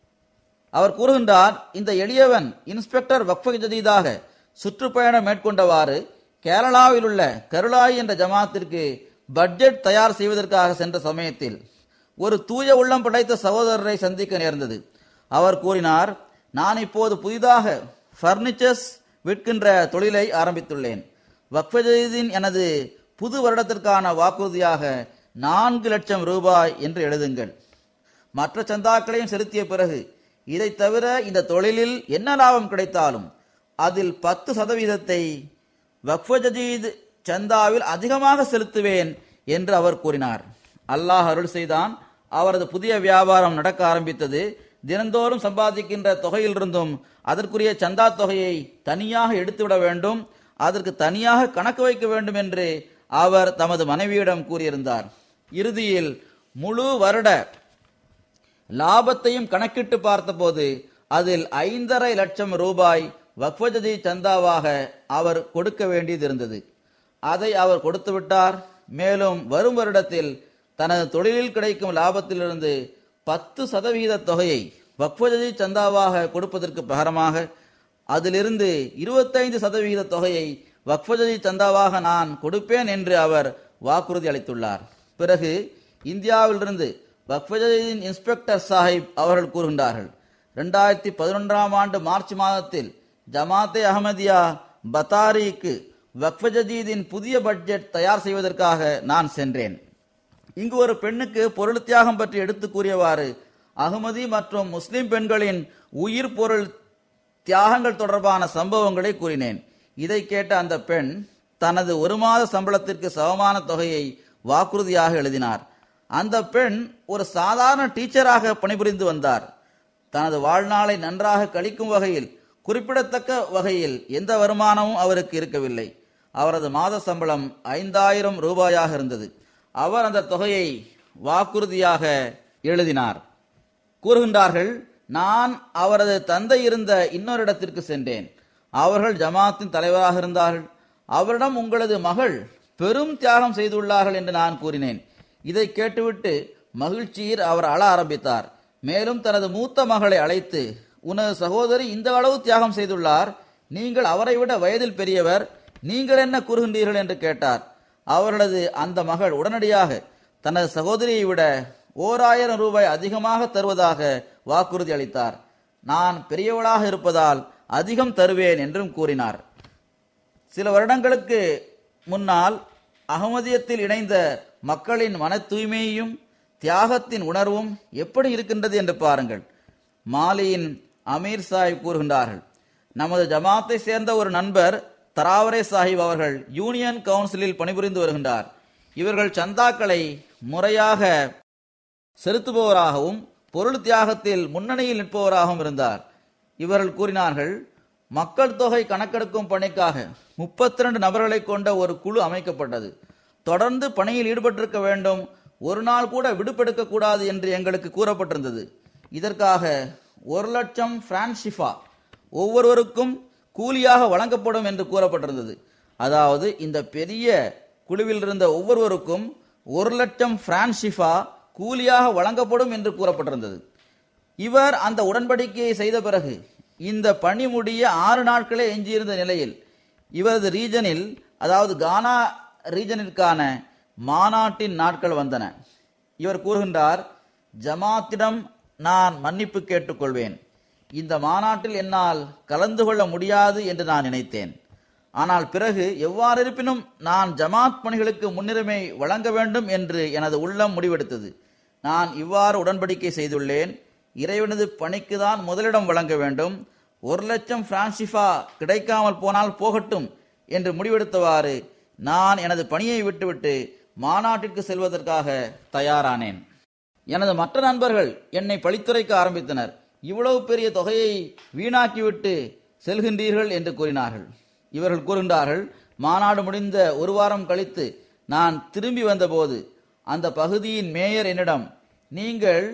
அவர் கூறுகின்றார் இந்த எளியவன் இன்ஸ்பெக்டர் வக்ஃப ஜதீதாக சுற்றுப்பயணம் மேற்கொண்டவாறு கேரளாவில் உள்ள கருளாய் என்ற ஜமாத்திற்கு பட்ஜெட் தயார் செய்வதற்காக சென்ற சமயத்தில் ஒரு தூய உள்ளம் படைத்த சகோதரரை சந்திக்க நேர்ந்தது அவர் கூறினார் நான் இப்போது புதிதாக ஃபர்னிச்சர்ஸ் விற்கின்ற தொழிலை ஆரம்பித்துள்ளேன் வக்ஃப ஜதீதின் எனது புது வருடத்திற்கான வாக்குறுதியாக நான்கு லட்சம் ரூபாய் என்று எழுதுங்கள் மற்ற சந்தாக்களையும் செலுத்திய பிறகு இதை தவிர இந்த தொழிலில் என்ன லாபம் கிடைத்தாலும் அதில் பத்து சதவீதத்தை வக்ஃப ஜதீத் சந்தாவில் அதிகமாக செலுத்துவேன் என்று அவர் கூறினார் அல்லாஹ் அருள் செய்தான் அவரது புதிய வியாபாரம் நடக்க ஆரம்பித்தது தினந்தோறும் சம்பாதிக்கின்ற தொகையிலிருந்தும் அதற்குரிய சந்தா தொகையை தனியாக எடுத்துவிட வேண்டும் அதற்கு தனியாக கணக்கு வைக்க வேண்டும் என்று அவர் தமது மனைவியிடம் கூறியிருந்தார் இறுதியில் முழு வருட லாபத்தையும் கணக்கிட்டு பார்த்தபோது அதில் ஐந்தரை லட்சம் ரூபாய் வக்ஃபஜதி சந்தாவாக அவர் கொடுக்க வேண்டியது இருந்தது அதை அவர் கொடுத்து விட்டார் மேலும் வரும் வருடத்தில் தனது தொழிலில் கிடைக்கும் லாபத்திலிருந்து பத்து சதவிகித தொகையை வக்ஃபஜதி சந்தாவாக கொடுப்பதற்கு பகரமாக அதிலிருந்து இருபத்தைந்து சதவிகித தொகையை வக்ஃபஜதி சந்தாவாக நான் கொடுப்பேன் என்று அவர் வாக்குறுதி அளித்துள்ளார் பிறகு இந்தியாவிலிருந்து வக்ஃபஜதியின் இன்ஸ்பெக்டர் சாஹிப் அவர்கள் கூறுகின்றார்கள் இரண்டாயிரத்தி பதினொன்றாம் ஆண்டு மார்ச் மாதத்தில் ஜமாத்தே அகமதியா பத்தாரிக்கு வக்ஃப ஜதீதின் புதிய பட்ஜெட் தயார் செய்வதற்காக நான் சென்றேன் இங்கு ஒரு பெண்ணுக்கு பொருள் தியாகம் பற்றி எடுத்து கூறியவாறு அகமதி மற்றும் முஸ்லிம் பெண்களின் உயிர் பொருள் தியாகங்கள் தொடர்பான சம்பவங்களை கூறினேன் இதை கேட்ட அந்த பெண் தனது ஒரு மாத சம்பளத்திற்கு சமமான தொகையை வாக்குறுதியாக எழுதினார் அந்த பெண் ஒரு சாதாரண டீச்சராக பணிபுரிந்து வந்தார் தனது வாழ்நாளை நன்றாக கழிக்கும் வகையில் குறிப்பிடத்தக்க வகையில் எந்த வருமானமும் அவருக்கு இருக்கவில்லை அவரது மாத சம்பளம் ஐந்தாயிரம் ரூபாயாக இருந்தது அவர் அந்த தொகையை வாக்குறுதியாக எழுதினார் கூறுகின்றார்கள் நான் அவரது தந்தை இருந்த இன்னொரு இடத்திற்கு சென்றேன் அவர்கள் ஜமாத்தின் தலைவராக இருந்தார்கள் அவரிடம் உங்களது மகள் பெரும் தியாகம் செய்துள்ளார்கள் என்று நான் கூறினேன் இதை கேட்டுவிட்டு மகிழ்ச்சியில் அவர் அழ ஆரம்பித்தார் மேலும் தனது மூத்த மகளை அழைத்து உனது சகோதரி இந்த அளவு தியாகம் செய்துள்ளார் நீங்கள் அவரை விட வயதில் பெரியவர் நீங்கள் என்ன கூறுகின்றீர்கள் என்று கேட்டார் அவர்களது அந்த மகள் உடனடியாக தனது சகோதரியை விட ஓர் ஆயிரம் ரூபாய் அதிகமாக தருவதாக வாக்குறுதி அளித்தார் நான் பெரியவளாக இருப்பதால் அதிகம் தருவேன் என்றும் கூறினார் சில வருடங்களுக்கு முன்னால் அகமதியத்தில் இணைந்த மக்களின் மன தூய்மையும் தியாகத்தின் உணர்வும் எப்படி இருக்கின்றது என்று பாருங்கள் மாலியின் அமீர் சாஹிப் கூறுகின்றார்கள் நமது ஜமாத்தை சேர்ந்த ஒரு நண்பர் தராவரே சாஹிப் அவர்கள் யூனியன் கவுன்சிலில் பணிபுரிந்து வருகின்றார் இவர்கள் சந்தாக்களை முறையாக செலுத்துபவராகவும் பொருள் தியாகத்தில் முன்னணியில் நிற்பவராகவும் இருந்தார் இவர்கள் கூறினார்கள் மக்கள் தொகை கணக்கெடுக்கும் பணிக்காக முப்பத்தி ரெண்டு நபர்களை கொண்ட ஒரு குழு அமைக்கப்பட்டது தொடர்ந்து பணியில் ஈடுபட்டிருக்க வேண்டும் ஒரு நாள் கூட விடுப்பெடுக்க கூடாது என்று எங்களுக்கு கூறப்பட்டிருந்தது இதற்காக ஒரு லட்சம் பிரான்சிஃபா ஒவ்வொருவருக்கும் கூலியாக வழங்கப்படும் என்று கூறப்பட்டிருந்தது அதாவது இந்த பெரிய குழுவில் இருந்த ஒவ்வொருவருக்கும் ஒரு லட்சம் பிரான்சிஃபா கூலியாக வழங்கப்படும் என்று கூறப்பட்டிருந்தது இவர் அந்த உடன்படிக்கையை செய்த பிறகு இந்த பணி முடிய ஆறு நாட்களே எஞ்சியிருந்த நிலையில் இவரது ரீஜனில் அதாவது கானா ரீஜனிற்கான மாநாட்டின் நாட்கள் வந்தன இவர் கூறுகின்றார் ஜமாத்திடம் நான் மன்னிப்பு கேட்டுக்கொள்வேன் இந்த மாநாட்டில் என்னால் கலந்து கொள்ள முடியாது என்று நான் நினைத்தேன் ஆனால் பிறகு எவ்வாறு இருப்பினும் நான் ஜமாத் பணிகளுக்கு முன்னுரிமை வழங்க வேண்டும் என்று எனது உள்ளம் முடிவெடுத்தது நான் இவ்வாறு உடன்படிக்கை செய்துள்ளேன் இறைவனது பணிக்கு தான் முதலிடம் வழங்க வேண்டும் ஒரு லட்சம் பிரான்சிஃபா கிடைக்காமல் போனால் போகட்டும் என்று முடிவெடுத்தவாறு நான் எனது பணியை விட்டுவிட்டு மாநாட்டிற்கு செல்வதற்காக தயாரானேன் எனது மற்ற நண்பர்கள் என்னை பழித்துரைக்க ஆரம்பித்தனர் இவ்வளவு பெரிய தொகையை வீணாக்கிவிட்டு செல்கின்றீர்கள் என்று கூறினார்கள் இவர்கள் கூறுகின்றார்கள் மாநாடு முடிந்த ஒரு வாரம் கழித்து நான் திரும்பி வந்தபோது அந்த பகுதியின் மேயர் என்னிடம் நீங்கள்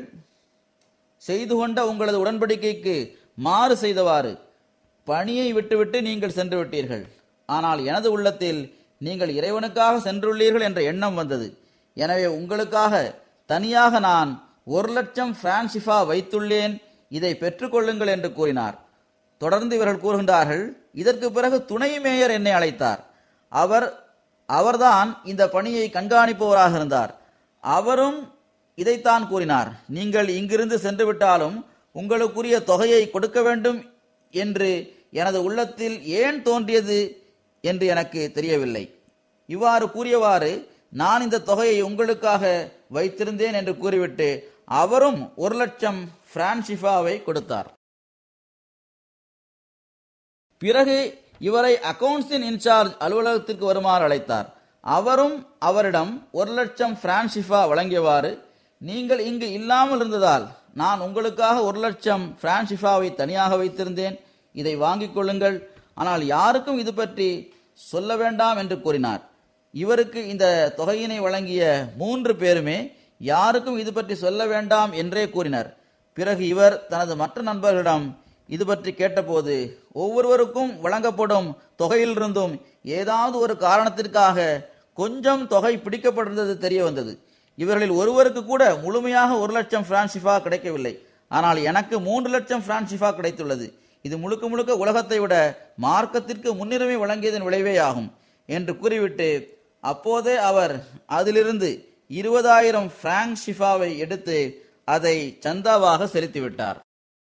செய்து கொண்ட உங்களது உடன்படிக்கைக்கு மாறு செய்தவாறு பணியை விட்டுவிட்டு நீங்கள் சென்று விட்டீர்கள் ஆனால் எனது உள்ளத்தில் நீங்கள் இறைவனுக்காக சென்றுள்ளீர்கள் என்ற எண்ணம் வந்தது எனவே உங்களுக்காக தனியாக நான் ஒரு லட்சம் பிரான்சிஃபா வைத்துள்ளேன் இதை பெற்றுக்கொள்ளுங்கள் என்று கூறினார் தொடர்ந்து இவர்கள் கூறுகின்றார்கள் இதற்கு பிறகு துணை மேயர் என்னை அழைத்தார் அவர் அவர்தான் இந்த பணியை கண்காணிப்பவராக இருந்தார் அவரும் இதைத்தான் கூறினார் நீங்கள் இங்கிருந்து சென்று விட்டாலும் உங்களுக்குரிய தொகையை கொடுக்க வேண்டும் என்று எனது உள்ளத்தில் ஏன் தோன்றியது என்று எனக்கு தெரியவில்லை இவ்வாறு கூறியவாறு நான் இந்த தொகையை உங்களுக்காக வைத்திருந்தேன் என்று கூறிவிட்டு அவரும் ஒரு லட்சம் பிரான்சிஃபாவை கொடுத்தார் பிறகு இவரை அக்கவுண்ட்ஸின் இன்சார்ஜ் அலுவலகத்திற்கு வருமாறு அழைத்தார் அவரும் அவரிடம் ஒரு லட்சம் பிரான்சிஃபா வழங்கியவாறு நீங்கள் இங்கு இல்லாமல் இருந்ததால் நான் உங்களுக்காக ஒரு லட்சம் பிரான்சிஃபாவை தனியாக வைத்திருந்தேன் இதை வாங்கிக் கொள்ளுங்கள் ஆனால் யாருக்கும் இது பற்றி சொல்ல வேண்டாம் என்று கூறினார் இவருக்கு இந்த தொகையினை வழங்கிய மூன்று பேருமே யாருக்கும் இது பற்றி சொல்ல வேண்டாம் என்றே கூறினர் பிறகு இவர் தனது மற்ற நண்பர்களிடம் இது பற்றி கேட்டபோது ஒவ்வொருவருக்கும் வழங்கப்படும் தொகையிலிருந்தும் ஏதாவது ஒரு காரணத்திற்காக கொஞ்சம் தொகை பிடிக்கப்பட்டிருந்தது தெரிய வந்தது இவர்களில் ஒருவருக்கு கூட முழுமையாக ஒரு லட்சம் பிரான்சிஃபா கிடைக்கவில்லை ஆனால் எனக்கு மூன்று லட்சம் பிரான்சிஃபா கிடைத்துள்ளது இது முழுக்க முழுக்க உலகத்தை விட மார்க்கத்திற்கு முன்னுரிமை வழங்கியதன் விளைவே ஆகும் என்று கூறிவிட்டு அப்போதே அவர் அதிலிருந்து இருபதாயிரம் பிராங்க் ஷிஃபாவை எடுத்து அதை சந்தாவாக செலுத்திவிட்டார்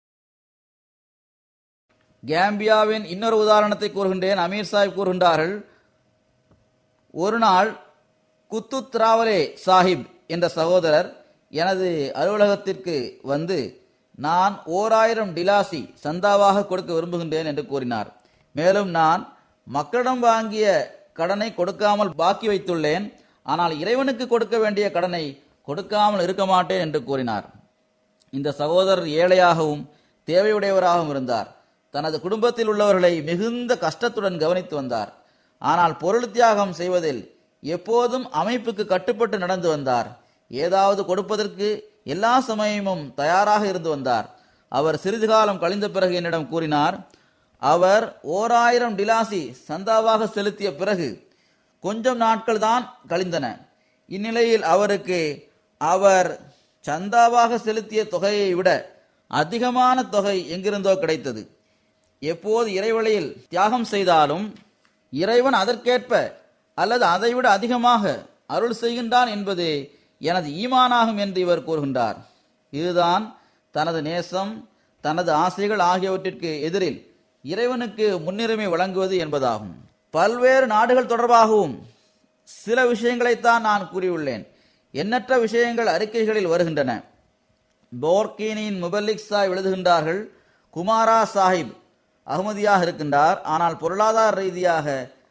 கேம்பியாவின் இன்னொரு உதாரணத்தை கூறுகின்றேன் அமீர் சாஹிப் கூறுகின்றார்கள் ஒரு நாள் குத்துத் திராவலே சாஹிப் என்ற சகோதரர் எனது அலுவலகத்திற்கு வந்து நான் ஓர் ஆயிரம் டிலாசி சந்தாவாக கொடுக்க விரும்புகின்றேன் என்று கூறினார் மேலும் நான் மக்களிடம் வாங்கிய கடனை கொடுக்காமல் பாக்கி வைத்துள்ளேன் ஆனால் இறைவனுக்கு கொடுக்க வேண்டிய கடனை கொடுக்காமல் இருக்க மாட்டேன் என்று கூறினார் இந்த சகோதரர் ஏழையாகவும் தேவையுடையவராகவும் இருந்தார் தனது குடும்பத்தில் உள்ளவர்களை மிகுந்த கஷ்டத்துடன் கவனித்து வந்தார் ஆனால் பொருள் தியாகம் செய்வதில் எப்போதும் அமைப்புக்கு கட்டுப்பட்டு நடந்து வந்தார் ஏதாவது கொடுப்பதற்கு எல்லா சமயமும் தயாராக இருந்து வந்தார் அவர் சிறிது காலம் கழிந்த பிறகு என்னிடம் கூறினார் அவர் ஓர் ஆயிரம் டிலாசி சந்தாவாக செலுத்திய பிறகு கொஞ்சம் நாட்கள் தான் கழிந்தன இந்நிலையில் அவருக்கு அவர் சந்தாவாக செலுத்திய தொகையை விட அதிகமான தொகை எங்கிருந்தோ கிடைத்தது எப்போது இறைவழியில் தியாகம் செய்தாலும் இறைவன் அதற்கேற்ப அல்லது அதைவிட அதிகமாக அருள் செய்கின்றான் என்பது எனது ஈமானாகும் என்று இவர் கூறுகின்றார் இதுதான் தனது நேசம் தனது ஆசைகள் ஆகியவற்றிற்கு எதிரில் இறைவனுக்கு முன்னுரிமை வழங்குவது என்பதாகும் பல்வேறு நாடுகள் தொடர்பாகவும் சில விஷயங்களைத்தான் நான் கூறியுள்ளேன் எண்ணற்ற விஷயங்கள் அறிக்கைகளில் வருகின்றன போர்கீனின் முபல்லிக் சாஹிப் எழுதுகின்றார்கள் குமாரா சாஹிப் அகமதியாக இருக்கின்றார் ஆனால் பொருளாதார ரீதியாக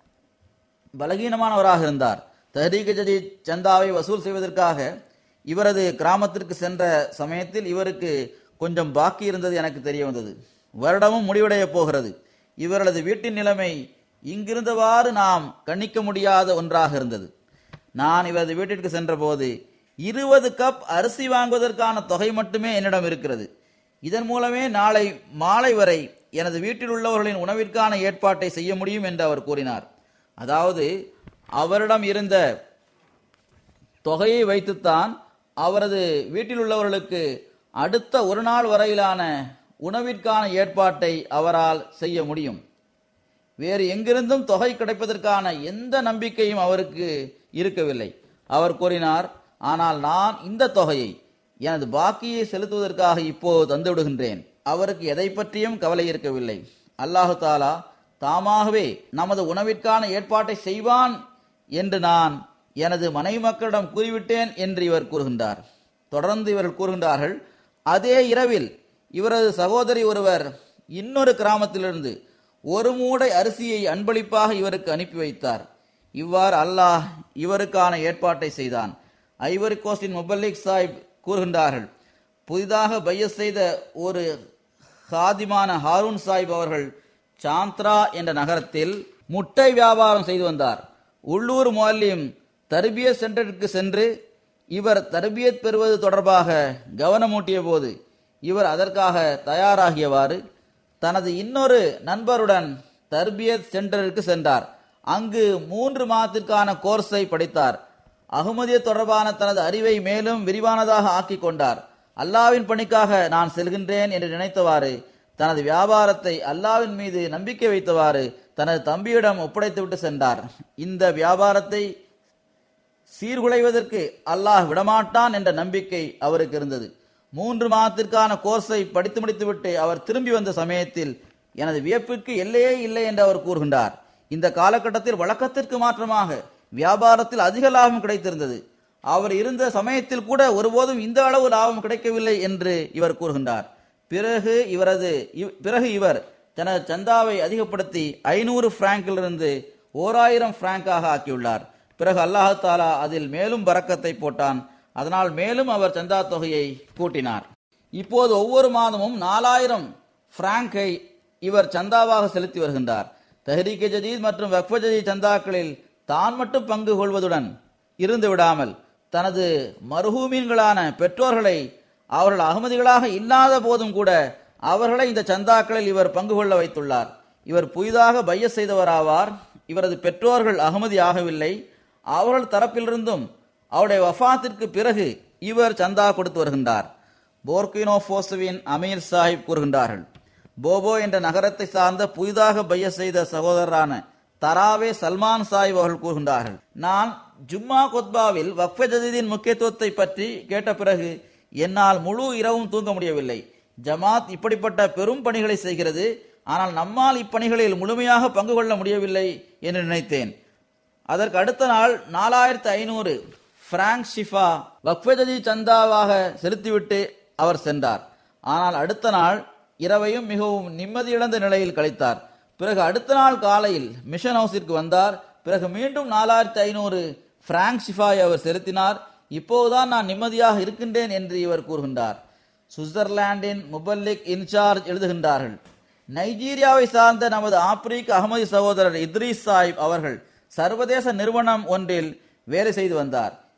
பலகீனமானவராக இருந்தார் தஹரீக் ஜதீத் சந்தாவை வசூல் செய்வதற்காக இவரது கிராமத்திற்கு சென்ற சமயத்தில் இவருக்கு கொஞ்சம் பாக்கி இருந்தது எனக்கு தெரிய வந்தது வருடமும் முடிவடைய போகிறது இவரது வீட்டின் நிலைமை இங்கிருந்தவாறு நாம் கண்ணிக்க முடியாத ஒன்றாக இருந்தது நான் இவரது வீட்டிற்கு சென்றபோது இருபது கப் அரிசி வாங்குவதற்கான தொகை மட்டுமே என்னிடம் இருக்கிறது இதன் மூலமே நாளை மாலை வரை எனது வீட்டில் உள்ளவர்களின் உணவிற்கான ஏற்பாட்டை செய்ய முடியும் என்று அவர் கூறினார் அதாவது அவரிடம் இருந்த தொகையை வைத்துத்தான் அவரது வீட்டில் உள்ளவர்களுக்கு அடுத்த ஒரு நாள் வரையிலான உணவிற்கான ஏற்பாட்டை அவரால் செய்ய முடியும் வேறு எங்கிருந்தும் தொகை கிடைப்பதற்கான எந்த நம்பிக்கையும் அவருக்கு இருக்கவில்லை அவர் கூறினார் ஆனால் நான் இந்த தொகையை எனது பாக்கியை செலுத்துவதற்காக இப்போது தந்து விடுகின்றேன் அவருக்கு எதை பற்றியும் கவலை இருக்கவில்லை அல்லாஹு தாலா தாமாகவே நமது உணவிற்கான ஏற்பாட்டை செய்வான் என்று நான் எனது மனைவி மக்களிடம் கூறிவிட்டேன் என்று இவர் கூறுகின்றார் தொடர்ந்து இவர்கள் கூறுகின்றார்கள் அதே இரவில் இவரது சகோதரி ஒருவர் இன்னொரு கிராமத்திலிருந்து ஒரு மூடை அரிசியை அன்பளிப்பாக இவருக்கு அனுப்பி வைத்தார் இவ்வாறு அல்லாஹ் இவருக்கான ஏற்பாட்டை செய்தான் ஐவரி கோஸ்டின் முபல்லிக் சாஹிப் கூறுகின்றார்கள் புதிதாக பையஸ் செய்த ஒரு ஹாதிமான ஹாரூன் சாஹிப் அவர்கள் சாந்த்ரா என்ற நகரத்தில் முட்டை வியாபாரம் செய்து வந்தார் உள்ளூர் முல்லிம் தர்பியத் சென்டருக்கு சென்று இவர் தர்பியத் பெறுவது தொடர்பாக கவனமூட்டிய போது இவர் அதற்காக தயாராகியவாறு தனது இன்னொரு நண்பருடன் தர்பியத் சென்டருக்கு சென்றார் அங்கு மூன்று மாதத்திற்கான கோர்ஸை படித்தார் அகமதிய தொடர்பான தனது அறிவை மேலும் விரிவானதாக ஆக்கிக் கொண்டார் அல்லாவின் பணிக்காக நான் செல்கின்றேன் என்று நினைத்தவாறு தனது வியாபாரத்தை அல்லாவின் மீது நம்பிக்கை வைத்தவாறு தனது தம்பியிடம் ஒப்படைத்துவிட்டு சென்றார் இந்த வியாபாரத்தை சீர்குலைவதற்கு அல்லாஹ் விடமாட்டான் என்ற நம்பிக்கை அவருக்கு இருந்தது மூன்று மாதத்திற்கான கோர்ஸை படித்து முடித்துவிட்டு அவர் திரும்பி வந்த சமயத்தில் எனது வியப்பிற்கு எல்லையே இல்லை என்று அவர் கூறுகின்றார் இந்த காலகட்டத்தில் வழக்கத்திற்கு மாற்றமாக வியாபாரத்தில் அதிக லாபம் கிடைத்திருந்தது அவர் இருந்த சமயத்தில் கூட ஒருபோதும் இந்த அளவு லாபம் கிடைக்கவில்லை என்று இவர் கூறுகின்றார் பிறகு இவரது இவ்- பிறகு இவர் தனது சந்தாவை அதிகப்படுத்தி ஐநூறு பிராங்கிலிருந்து ஓர் ஆயிரம் பிராங்காக ஆக்கியுள்ளார் பிறகு அல்லாஹ் தாலா அதில் மேலும் பறக்கத்தை போட்டான் அதனால் மேலும் அவர் சந்தா தொகையை கூட்டினார் இப்போது ஒவ்வொரு மாதமும் நாலாயிரம் பிராங்கை இவர் சந்தாவாக செலுத்தி வருகின்றார் தஹ்ரீக் ஜதீத் மற்றும் வக்ஃப ஜதீத் சந்தாக்களில் தான் மட்டும் பங்கு கொள்வதுடன் இருந்து விடாமல் தனது மருகூமீன்களான பெற்றோர்களை அவர்கள் அகமதிகளாக இல்லாத போதும் கூட அவர்களை இந்த சந்தாக்களில் இவர் பங்கு கொள்ள வைத்துள்ளார் இவர் புதிதாக பைய செய்தவராவார் இவரது பெற்றோர்கள் அகமதி ஆகவில்லை அவர்கள் தரப்பிலிருந்தும் அவருடைய வஃபாத்திற்கு பிறகு இவர் சந்தா கொடுத்து வருகின்றார் போர்கினோ போசுவின் அமீர் சாஹிப் கூறுகின்றார்கள் போபோ என்ற நகரத்தை சார்ந்த புதிதாக பைய செய்த சகோதரரான தராவே சல்மான் சாஹிப் அவர்கள் கூறுகின்றார்கள் நான் ஜும்மா கொத்பாவில் வக்ஃப ஜதீதின் முக்கியத்துவத்தை பற்றி கேட்ட பிறகு என்னால் முழு இரவும் தூங்க முடியவில்லை ஜமாத் இப்படிப்பட்ட பெரும் பணிகளை செய்கிறது ஆனால் நம்மால் இப்பணிகளில் முழுமையாக பங்கு கொள்ள முடியவில்லை என்று நினைத்தேன் அதற்கு அடுத்த நாள் நாலாயிரத்து ஐநூறு பிராங்க் ஷிஃபா வக்ஃபஜதி சந்தாவாக செலுத்திவிட்டு அவர் சென்றார் ஆனால் அடுத்த நாள் இரவையும் மிகவும் நிம்மதியிழந்த நிலையில் கழித்தார் பிறகு அடுத்த நாள் காலையில் மிஷன் ஹவுஸிற்கு வந்தார் பிறகு மீண்டும் நாலாயிரத்து ஐநூறு பிராங்க் ஷிஃபாய் அவர் செலுத்தினார் இப்போதுதான் நான் நிம்மதியாக இருக்கின்றேன் என்று இவர் கூறுகின்றார் சுவிட்சர்லாந்தின் முபல்லிக் இன்சார்ஜ் எழுதுகின்றார்கள் நைஜீரியாவை சார்ந்த நமது ஆப்பிரிக்க அகமதி சகோதரர் இத்ரீஸ் சாஹிப் அவர்கள் சர்வதேச நிறுவனம் ஒன்றில் வேலை செய்து வந்தார்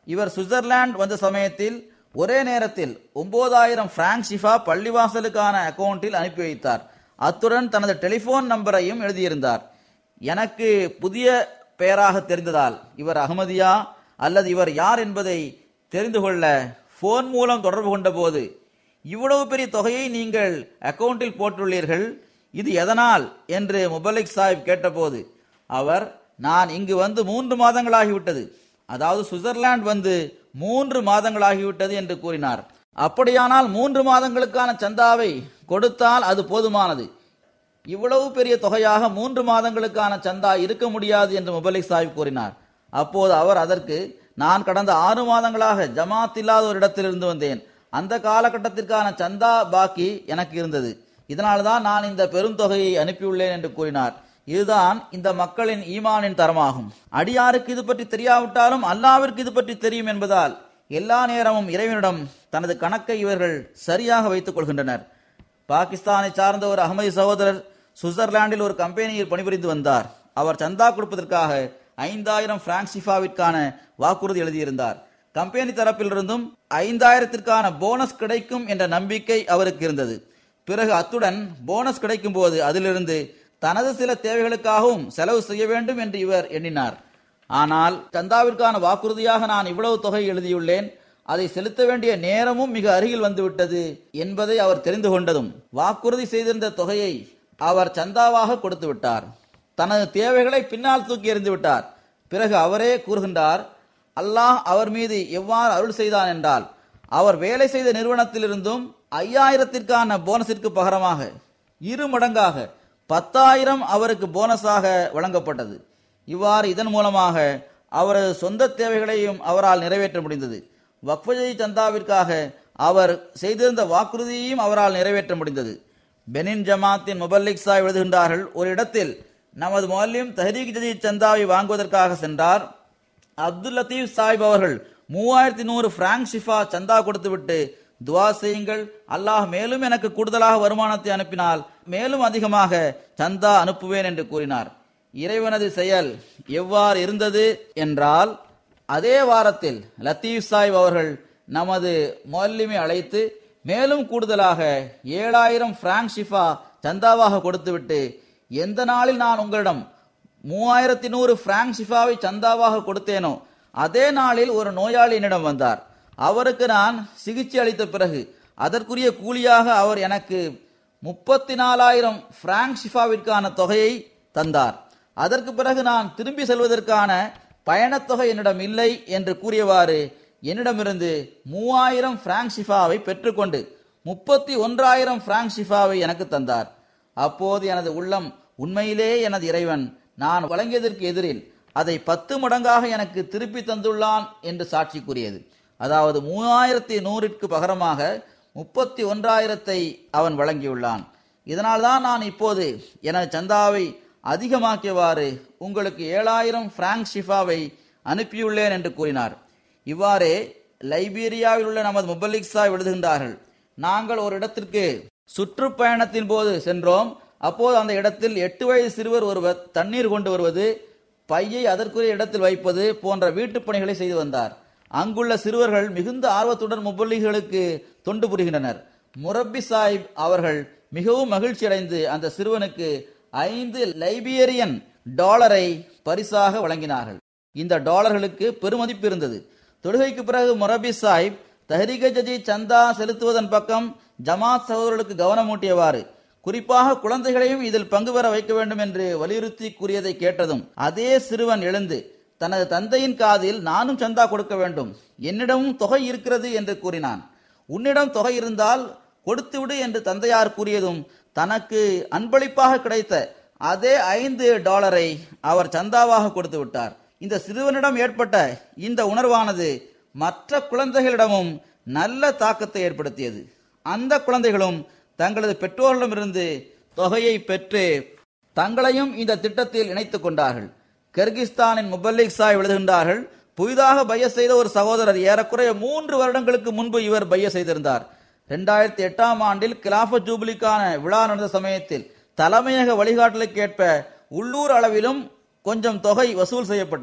இவர் சுவிட்சர்லாந்து வந்த சமயத்தில் ஒரே நேரத்தில் ஒன்பதாயிரம் பிராங்க் ஷிஃபா பள்ளிவாசலுக்கான அக்கவுண்டில் அனுப்பி வைத்தார் அத்துடன் தனது டெலிபோன் நம்பரையும் எழுதியிருந்தார் எனக்கு புதிய பெயராக தெரிந்ததால் இவர் அகமதியா அல்லது இவர் யார் என்பதை தெரிந்து கொள்ள போன் மூலம் தொடர்பு கொண்ட போது இவ்வளவு பெரிய தொகையை நீங்கள் அக்கவுண்டில் போட்டுள்ளீர்கள் இது எதனால் என்று முபலிக் சாஹிப் கேட்டபோது அவர் நான் இங்கு வந்து மூன்று மாதங்களாகிவிட்டது அதாவது சுவிட்சர்லாந்து வந்து மூன்று மாதங்களாகிவிட்டது என்று கூறினார் அப்படியானால் மூன்று மாதங்களுக்கான சந்தாவை கொடுத்தால் அது போதுமானது இவ்வளவு பெரிய தொகையாக மூன்று மாதங்களுக்கான சந்தா இருக்க முடியாது என்று முபலிக் சாஹிப் கூறினார் அப்போது அவர் அதற்கு நான் கடந்த ஆறு மாதங்களாக ஜமாத் இல்லாத ஒரு இடத்திலிருந்து வந்தேன் அந்த காலகட்டத்திற்கான சந்தா பாக்கி எனக்கு இருந்தது இதனால்தான் நான் இந்த பெருந்தொகையை அனுப்பியுள்ளேன் என்று கூறினார் இதுதான் இந்த மக்களின் ஈமானின் தரமாகும் அடியாருக்கு இது பற்றி தெரியாவிட்டாலும் அல்லாவிற்கு இது பற்றி தெரியும் என்பதால் எல்லா நேரமும் இறைவனிடம் தனது கணக்கை இவர்கள் சரியாக வைத்துக் கொள்கின்றனர் பாகிஸ்தானை சார்ந்த ஒரு அகமதி சகோதரர் சுவிட்சர்லாந்தில் ஒரு கம்பெனியில் பணிபுரிந்து வந்தார் அவர் சந்தா கொடுப்பதற்காக ஐந்தாயிரம் பிராங்க் ஷிஃபாவிற்கான வாக்குறுதி எழுதியிருந்தார் கம்பெனி தரப்பிலிருந்தும் ஐந்தாயிரத்திற்கான போனஸ் கிடைக்கும் என்ற நம்பிக்கை அவருக்கு இருந்தது பிறகு அத்துடன் போனஸ் கிடைக்கும் போது அதிலிருந்து தனது சில தேவைகளுக்காகவும் செலவு செய்ய வேண்டும் என்று இவர் எண்ணினார் ஆனால் சந்தாவிற்கான வாக்குறுதியாக நான் இவ்வளவு தொகை எழுதியுள்ளேன் அதை செலுத்த வேண்டிய நேரமும் மிக அருகில் வந்துவிட்டது என்பதை அவர் தெரிந்து கொண்டதும் வாக்குறுதி செய்திருந்த தொகையை அவர் சந்தாவாக கொடுத்து விட்டார் தனது தேவைகளை பின்னால் தூக்கி எறிந்து விட்டார் பிறகு அவரே கூறுகின்றார் அல்லாஹ் அவர் மீது எவ்வாறு அருள் செய்தான் என்றால் அவர் வேலை செய்த நிறுவனத்திலிருந்தும் ஐயாயிரத்திற்கான போனஸிற்கு பகரமாக இரு மடங்காக பத்தாயிரம் அவருக்கு போனஸாக வழங்கப்பட்டது இவ்வாறு இதன் மூலமாக அவரது சொந்த தேவைகளையும் அவரால் நிறைவேற்ற முடிந்தது வக்ஃபஜி சந்தாவிற்காக அவர் செய்திருந்த வாக்குறுதியையும் அவரால் நிறைவேற்ற முடிந்தது பெனின் ஜமாத்தின் முபல்லிக் சாஹிப் எழுதுகின்றார்கள் ஒரு இடத்தில் நமது மொல்லிம் தஹரீக் ஜதீத் சந்தாவை வாங்குவதற்காக சென்றார் அப்துல் லத்தீப் சாஹிப் அவர்கள் மூவாயிரத்தி நூறு பிராங்க் ஷிஃபா சந்தா கொடுத்துவிட்டு துவா செய்யுங்கள் அல்லாஹ் மேலும் எனக்கு கூடுதலாக வருமானத்தை அனுப்பினால் மேலும் அதிகமாக சந்தா அனுப்புவேன் என்று கூறினார் இறைவனது செயல் எவ்வாறு இருந்தது என்றால் அதே வாரத்தில் லத்தீப் சாஹிப் அவர்கள் நமது மொல்லிமை அழைத்து மேலும் கூடுதலாக ஏழாயிரம் பிராங்க் ஷிஃபா சந்தாவாக கொடுத்துவிட்டு எந்த நாளில் நான் உங்களிடம் மூவாயிரத்தி நூறு பிராங்க் ஷிஃபாவை சந்தாவாக கொடுத்தேனோ அதே நாளில் ஒரு நோயாளி என்னிடம் வந்தார் அவருக்கு நான் சிகிச்சை அளித்த பிறகு அதற்குரிய கூலியாக அவர் எனக்கு முப்பத்தி நாலாயிரம் பிராங்க் ஷிஃபாவிற்கான தொகையை தந்தார் அதற்கு பிறகு நான் திரும்பி செல்வதற்கான பயணத்தொகை என்னிடம் இல்லை என்று கூறியவாறு என்னிடமிருந்து மூவாயிரம் பிராங்க் ஷிஃபாவை பெற்றுக்கொண்டு முப்பத்தி ஒன்றாயிரம் பிராங்க் ஷிஃபாவை எனக்கு தந்தார் அப்போது எனது உள்ளம் உண்மையிலே எனது இறைவன் நான் வழங்கியதற்கு எதிரில் அதை பத்து மடங்காக எனக்கு திருப்பி தந்துள்ளான் என்று சாட்சி கூறியது அதாவது மூவாயிரத்தி நூறிற்கு பகரமாக முப்பத்தி ஒன்றாயிரத்தை அவன் வழங்கியுள்ளான் இதனால்தான் நான் இப்போது எனது சந்தாவை அதிகமாக்கியவாறு உங்களுக்கு ஏழாயிரம் பிராங்க் ஷிஃபாவை அனுப்பியுள்ளேன் என்று கூறினார் இவ்வாறே லைபீரியாவில் உள்ள நமது முபல்லிக் சாஹிப் எழுதுகின்றார்கள் நாங்கள் ஒரு இடத்திற்கு சுற்றுப்பயணத்தின் போது சென்றோம் அப்போது அந்த இடத்தில் எட்டு வயது சிறுவர் ஒருவர் தண்ணீர் கொண்டு வருவது பையை அதற்குரிய இடத்தில் வைப்பது போன்ற வீட்டுப் பணிகளை செய்து வந்தார் அங்குள்ள சிறுவர்கள் மிகுந்த ஆர்வத்துடன் முப்பள்ளிகளுக்கு தொண்டு புரிகின்றனர் முரப்பி சாஹிப் அவர்கள் மிகவும் மகிழ்ச்சி அடைந்து அந்த சிறுவனுக்கு ஐந்து லைபீரியன் டாலரை பரிசாக வழங்கினார்கள் இந்த டாலர்களுக்கு பெருமதிப்பு இருந்தது தொழுகைக்கு பிறகு முரபி சாஹிப் தஹரிக ஜஜி சந்தா செலுத்துவதன் பக்கம் ஜமாத் சகோதரர்களுக்கு கவனமூட்டியவாறு குறிப்பாக குழந்தைகளையும் இதில் பங்கு பெற வைக்க வேண்டும் என்று வலியுறுத்தி கூறியதை கேட்டதும் அதே சிறுவன் எழுந்து தனது தந்தையின் காதில் நானும் சந்தா கொடுக்க வேண்டும் என்னிடமும் தொகை இருக்கிறது என்று கூறினான் உன்னிடம் தொகை இருந்தால் கொடுத்துவிடு என்று தந்தையார் கூறியதும் தனக்கு அன்பளிப்பாக கிடைத்த அதே ஐந்து டாலரை அவர் சந்தாவாக கொடுத்து விட்டார் இந்த சிறுவனிடம் ஏற்பட்ட இந்த உணர்வானது மற்ற குழந்தைகளிடமும் நல்ல தாக்கத்தை ஏற்படுத்தியது அந்த குழந்தைகளும் தங்களது பெற்றோர்களிடமிருந்து தொகையை பெற்று தங்களையும் இந்த திட்டத்தில் இணைத்துக் கொண்டார்கள் கிர்கிஸ்தானின் முபல்லிக் சாய் எழுதுகின்றார்கள் புதிதாக பைய செய்த ஒரு சகோதரர் ஏறக்குறைய மூன்று வருடங்களுக்கு முன்பு இவர் பைய செய்திருந்தார் இரண்டாயிரத்தி எட்டாம் ஆண்டில் கிலாபத் ஜூபிலிக்கான விழா நடந்த சமயத்தில் தலைமையக வழிகாட்டலுக்கேற்ப உள்ளூர் அளவிலும் கொஞ்சம் தொகை வசூல் செய்யப்பட்டது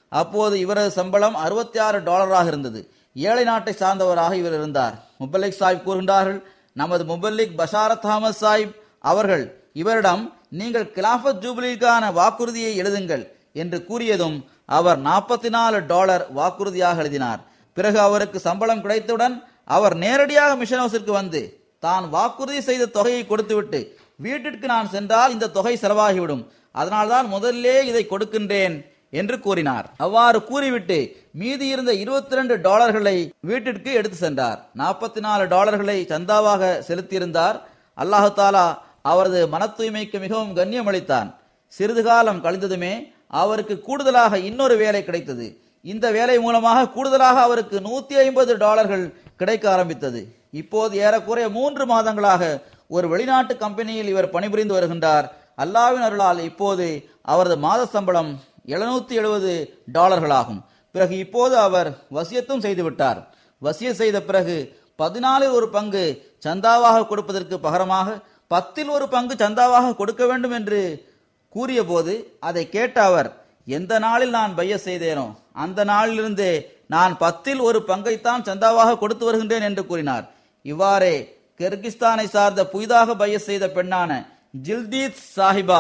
அப்போது இவரது சம்பளம் அறுபத்தி ஆறு டாலராக இருந்தது ஏழை நாட்டை சார்ந்தவராக இவர் இருந்தார் முபல்லிக் சாஹிப் கூறுகின்றார்கள் நமது முபல்லிக் பஷாரத் அஹமத் சாஹிப் அவர்கள் இவரிடம் நீங்கள் கிலாஃபத் ஜூபிலிக்கான வாக்குறுதியை எழுதுங்கள் என்று கூறியதும் அவர் நாற்பத்தி நாலு டாலர் வாக்குறுதியாக எழுதினார் பிறகு அவருக்கு சம்பளம் கிடைத்தவுடன் அவர் நேரடியாக மிஷன் ஹவுஸிற்கு வந்து தான் வாக்குறுதி செய்த தொகையை கொடுத்துவிட்டு வீட்டிற்கு நான் சென்றால் இந்த தொகை செலவாகிவிடும் அதனால்தான் முதல்லே இதை கொடுக்கின்றேன் என்று கூறினார் அவ்வாறு கூறிவிட்டு மீதி இருந்த இருபத்தி ரெண்டு டாலர்களை வீட்டிற்கு எடுத்து சென்றார் நாற்பத்தி நாலு டாலர்களை சந்தாவாக செலுத்தியிருந்தார் அல்லாஹு தாலா அவரது மன தூய்மைக்கு மிகவும் கண்ணியம் அளித்தான் சிறிது காலம் கழிந்ததுமே அவருக்கு கூடுதலாக இன்னொரு வேலை கிடைத்தது இந்த வேலை மூலமாக கூடுதலாக அவருக்கு நூத்தி ஐம்பது டாலர்கள் கிடைக்க ஆரம்பித்தது இப்போது ஏறக்குறைய மூன்று மாதங்களாக ஒரு வெளிநாட்டு கம்பெனியில் இவர் பணிபுரிந்து வருகின்றார் அல்லாவின் அருளால் இப்போது அவரது மாத சம்பளம் எழுநூத்தி எழுபது டாலர்களாகும் பிறகு இப்போது அவர் வசியத்தும் செய்துவிட்டார் வசிய செய்த பிறகு பதினாலில் ஒரு பங்கு சந்தாவாக கொடுப்பதற்கு பகரமாக பத்தில் ஒரு பங்கு சந்தாவாக கொடுக்க வேண்டும் என்று கூறியபோது அதை கேட்ட அவர் எந்த நாளில் நான் பைய செய்தேனோ அந்த நாளிலிருந்தே நான் பத்தில் ஒரு பங்கைத்தான் சந்தாவாக கொடுத்து வருகின்றேன் என்று கூறினார் இவ்வாறே கிர்கிஸ்தானை சார்ந்த புதிதாக பைய செய்த பெண்ணான ஜில்தீத் சாஹிபா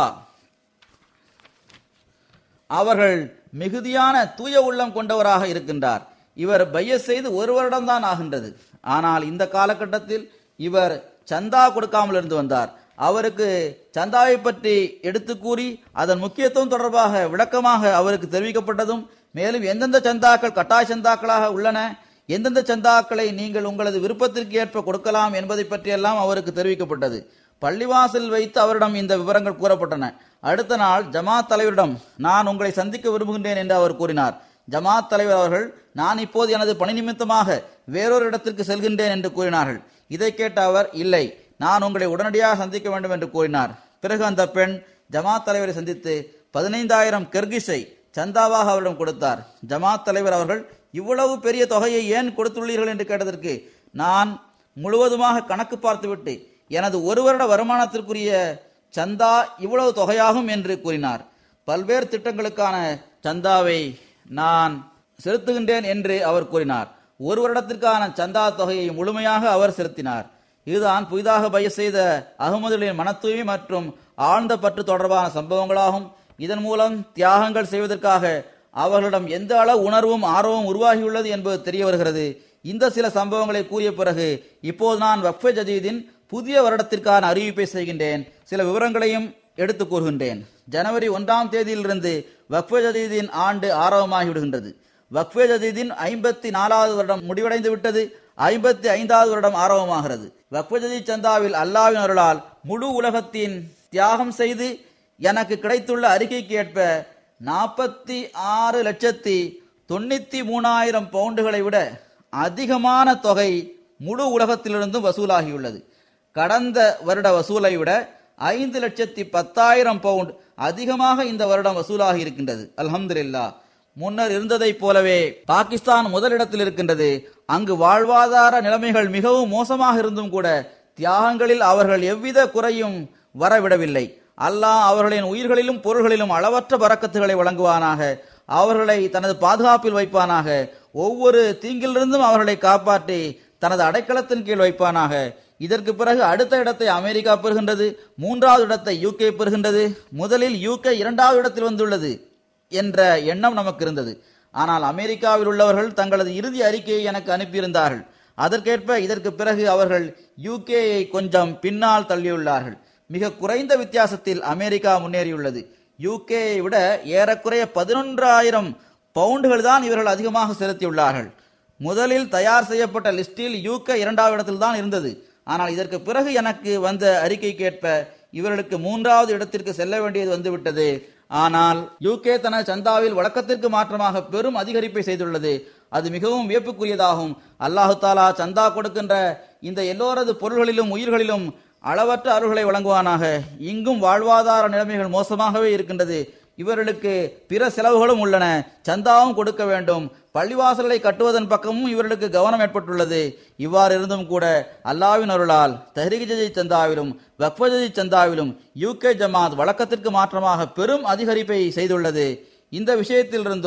அவர்கள் மிகுதியான தூய உள்ளம் கொண்டவராக இருக்கின்றார் இவர் பைய செய்து ஒரு வருடம்தான் ஆகின்றது ஆனால் இந்த காலகட்டத்தில் இவர் சந்தா கொடுக்காமல் இருந்து வந்தார் அவருக்கு சந்தாவை பற்றி எடுத்து கூறி அதன் முக்கியத்துவம் தொடர்பாக விளக்கமாக அவருக்கு தெரிவிக்கப்பட்டதும் மேலும் எந்தெந்த சந்தாக்கள் கட்டாய சந்தாக்களாக உள்ளன எந்தெந்த சந்தாக்களை நீங்கள் உங்களது விருப்பத்திற்கு ஏற்ப கொடுக்கலாம் என்பதை பற்றியெல்லாம் அவருக்கு தெரிவிக்கப்பட்டது பள்ளிவாசல் வைத்து அவரிடம் இந்த விவரங்கள் கூறப்பட்டன அடுத்த நாள் ஜமாத் தலைவரிடம் நான் உங்களை சந்திக்க விரும்புகின்றேன் என்று அவர் கூறினார் ஜமாத் தலைவர் அவர்கள் நான் இப்போது எனது பணி நிமித்தமாக வேறொரு இடத்திற்கு செல்கின்றேன் என்று கூறினார்கள் இதை கேட்ட அவர் இல்லை நான் உங்களை உடனடியாக சந்திக்க வேண்டும் என்று கூறினார் பிறகு அந்த பெண் ஜமாத் தலைவரை சந்தித்து பதினைந்தாயிரம் கெர்கிஷை சந்தாவாக அவரிடம் கொடுத்தார் ஜமாத் தலைவர் அவர்கள் இவ்வளவு பெரிய தொகையை ஏன் கொடுத்துள்ளீர்கள் என்று கேட்டதற்கு நான் முழுவதுமாக கணக்கு பார்த்துவிட்டு எனது ஒரு வருட வருமானத்திற்குரிய சந்தா இவ்வளவு தொகையாகும் என்று கூறினார் பல்வேறு திட்டங்களுக்கான சந்தாவை நான் செலுத்துகின்றேன் என்று அவர் கூறினார் ஒரு வருடத்திற்கான சந்தா தொகையை முழுமையாக அவர் செலுத்தினார் இதுதான் புதிதாக பய செய்த அகமதுகளின் மன தூய்மை மற்றும் ஆழ்ந்த பற்று தொடர்பான சம்பவங்களாகும் இதன் மூலம் தியாகங்கள் செய்வதற்காக அவர்களிடம் எந்த அளவு உணர்வும் ஆர்வமும் உருவாகியுள்ளது என்பது தெரிய வருகிறது இந்த சில சம்பவங்களை கூறிய பிறகு இப்போது நான் வக்ஃபே ஜதீதின் புதிய வருடத்திற்கான அறிவிப்பை செய்கின்றேன் சில விவரங்களையும் எடுத்து கூறுகின்றேன் ஜனவரி ஒன்றாம் தேதியிலிருந்து வக்ஃபே ஜதீதின் ஆண்டு ஆரம்பமாகி விடுகின்றது வக்ஃபே ஜதீதின் ஐம்பத்தி நாலாவது வருடம் முடிவடைந்து விட்டது ஐம்பத்தி ஐந்தாவது வருடம் ஆரம்பமாகிறது வக்ஃபே ஜதீத் சந்தாவில் அல்லாவின் அருளால் முழு உலகத்தின் தியாகம் செய்து எனக்கு கிடைத்துள்ள அறிக்கைக்கு ஏற்ப நாற்பத்தி ஆறு லட்சத்தி தொண்ணூத்தி மூணாயிரம் பவுண்டுகளை விட அதிகமான தொகை முழு உலகத்திலிருந்தும் வசூலாகியுள்ளது கடந்த வருட வசூலை விட ஐந்து லட்சத்தி பத்தாயிரம் பவுண்ட் அதிகமாக இந்த வருடம் வசூலாகி இருக்கின்றது அல்ஹம்துலில்லா முன்னர் இருந்ததைப் போலவே பாகிஸ்தான் முதலிடத்தில் இருக்கின்றது அங்கு வாழ்வாதார நிலைமைகள் மிகவும் மோசமாக இருந்தும் கூட தியாகங்களில் அவர்கள் எவ்வித குறையும் வரவிடவில்லை அல்லாஹ் அவர்களின் உயிர்களிலும் பொருள்களிலும் அளவற்ற பறக்கத்துகளை வழங்குவானாக அவர்களை தனது பாதுகாப்பில் வைப்பானாக ஒவ்வொரு தீங்கிலிருந்தும் அவர்களை காப்பாற்றி தனது அடைக்கலத்தின் கீழ் வைப்பானாக இதற்கு பிறகு அடுத்த இடத்தை அமெரிக்கா பெறுகின்றது மூன்றாவது இடத்தை யூகே பெறுகின்றது முதலில் யூகே இரண்டாவது இடத்தில் வந்துள்ளது என்ற எண்ணம் நமக்கு இருந்தது ஆனால் அமெரிக்காவில் உள்ளவர்கள் தங்களது இறுதி அறிக்கையை எனக்கு அனுப்பியிருந்தார்கள் அதற்கேற்ப இதற்கு பிறகு அவர்கள் யூகேயை கொஞ்சம் பின்னால் தள்ளியுள்ளார்கள் மிக குறைந்த வித்தியாசத்தில் அமெரிக்கா முன்னேறியுள்ளது யூகேயை விட ஏறக்குறைய பதினொன்றாயிரம் பவுண்டுகள் தான் இவர்கள் அதிகமாக செலுத்தியுள்ளார்கள் முதலில் தயார் செய்யப்பட்ட லிஸ்டில் யூகே இரண்டாவது இடத்தில் தான் இருந்தது ஆனால் இதற்கு பிறகு எனக்கு வந்த அறிக்கைக்கேற்ப இவர்களுக்கு மூன்றாவது இடத்திற்கு செல்ல வேண்டியது வந்துவிட்டது ஆனால் யூகே தனது சந்தாவில் வழக்கத்திற்கு மாற்றமாக பெரும் அதிகரிப்பை செய்துள்ளது அது மிகவும் வியப்புக்குரியதாகும் அல்லாஹு தாலா சந்தா கொடுக்கின்ற இந்த எல்லோரது பொருள்களிலும் உயிர்களிலும் அளவற்ற அருள்களை வழங்குவானாக இங்கும் வாழ்வாதார நிலைமைகள் மோசமாகவே இருக்கின்றது இவர்களுக்கு பிற செலவுகளும் உள்ளன சந்தாவும் கொடுக்க வேண்டும் பள்ளிவாசல்களை கட்டுவதன் பக்கமும் இவர்களுக்கு கவனம் ஏற்பட்டுள்ளது இவ்வாறு இருந்தும் கூட அல்லாவின் அருளால் தஹ்ரீக் ஜதி சந்தாவிலும் வக்ஃபஜதி சந்தாவிலும் யூகே ஜமாத் வழக்கத்திற்கு மாற்றமாக பெரும் அதிகரிப்பை செய்துள்ளது இந்த விஷயத்திலிருந்தும்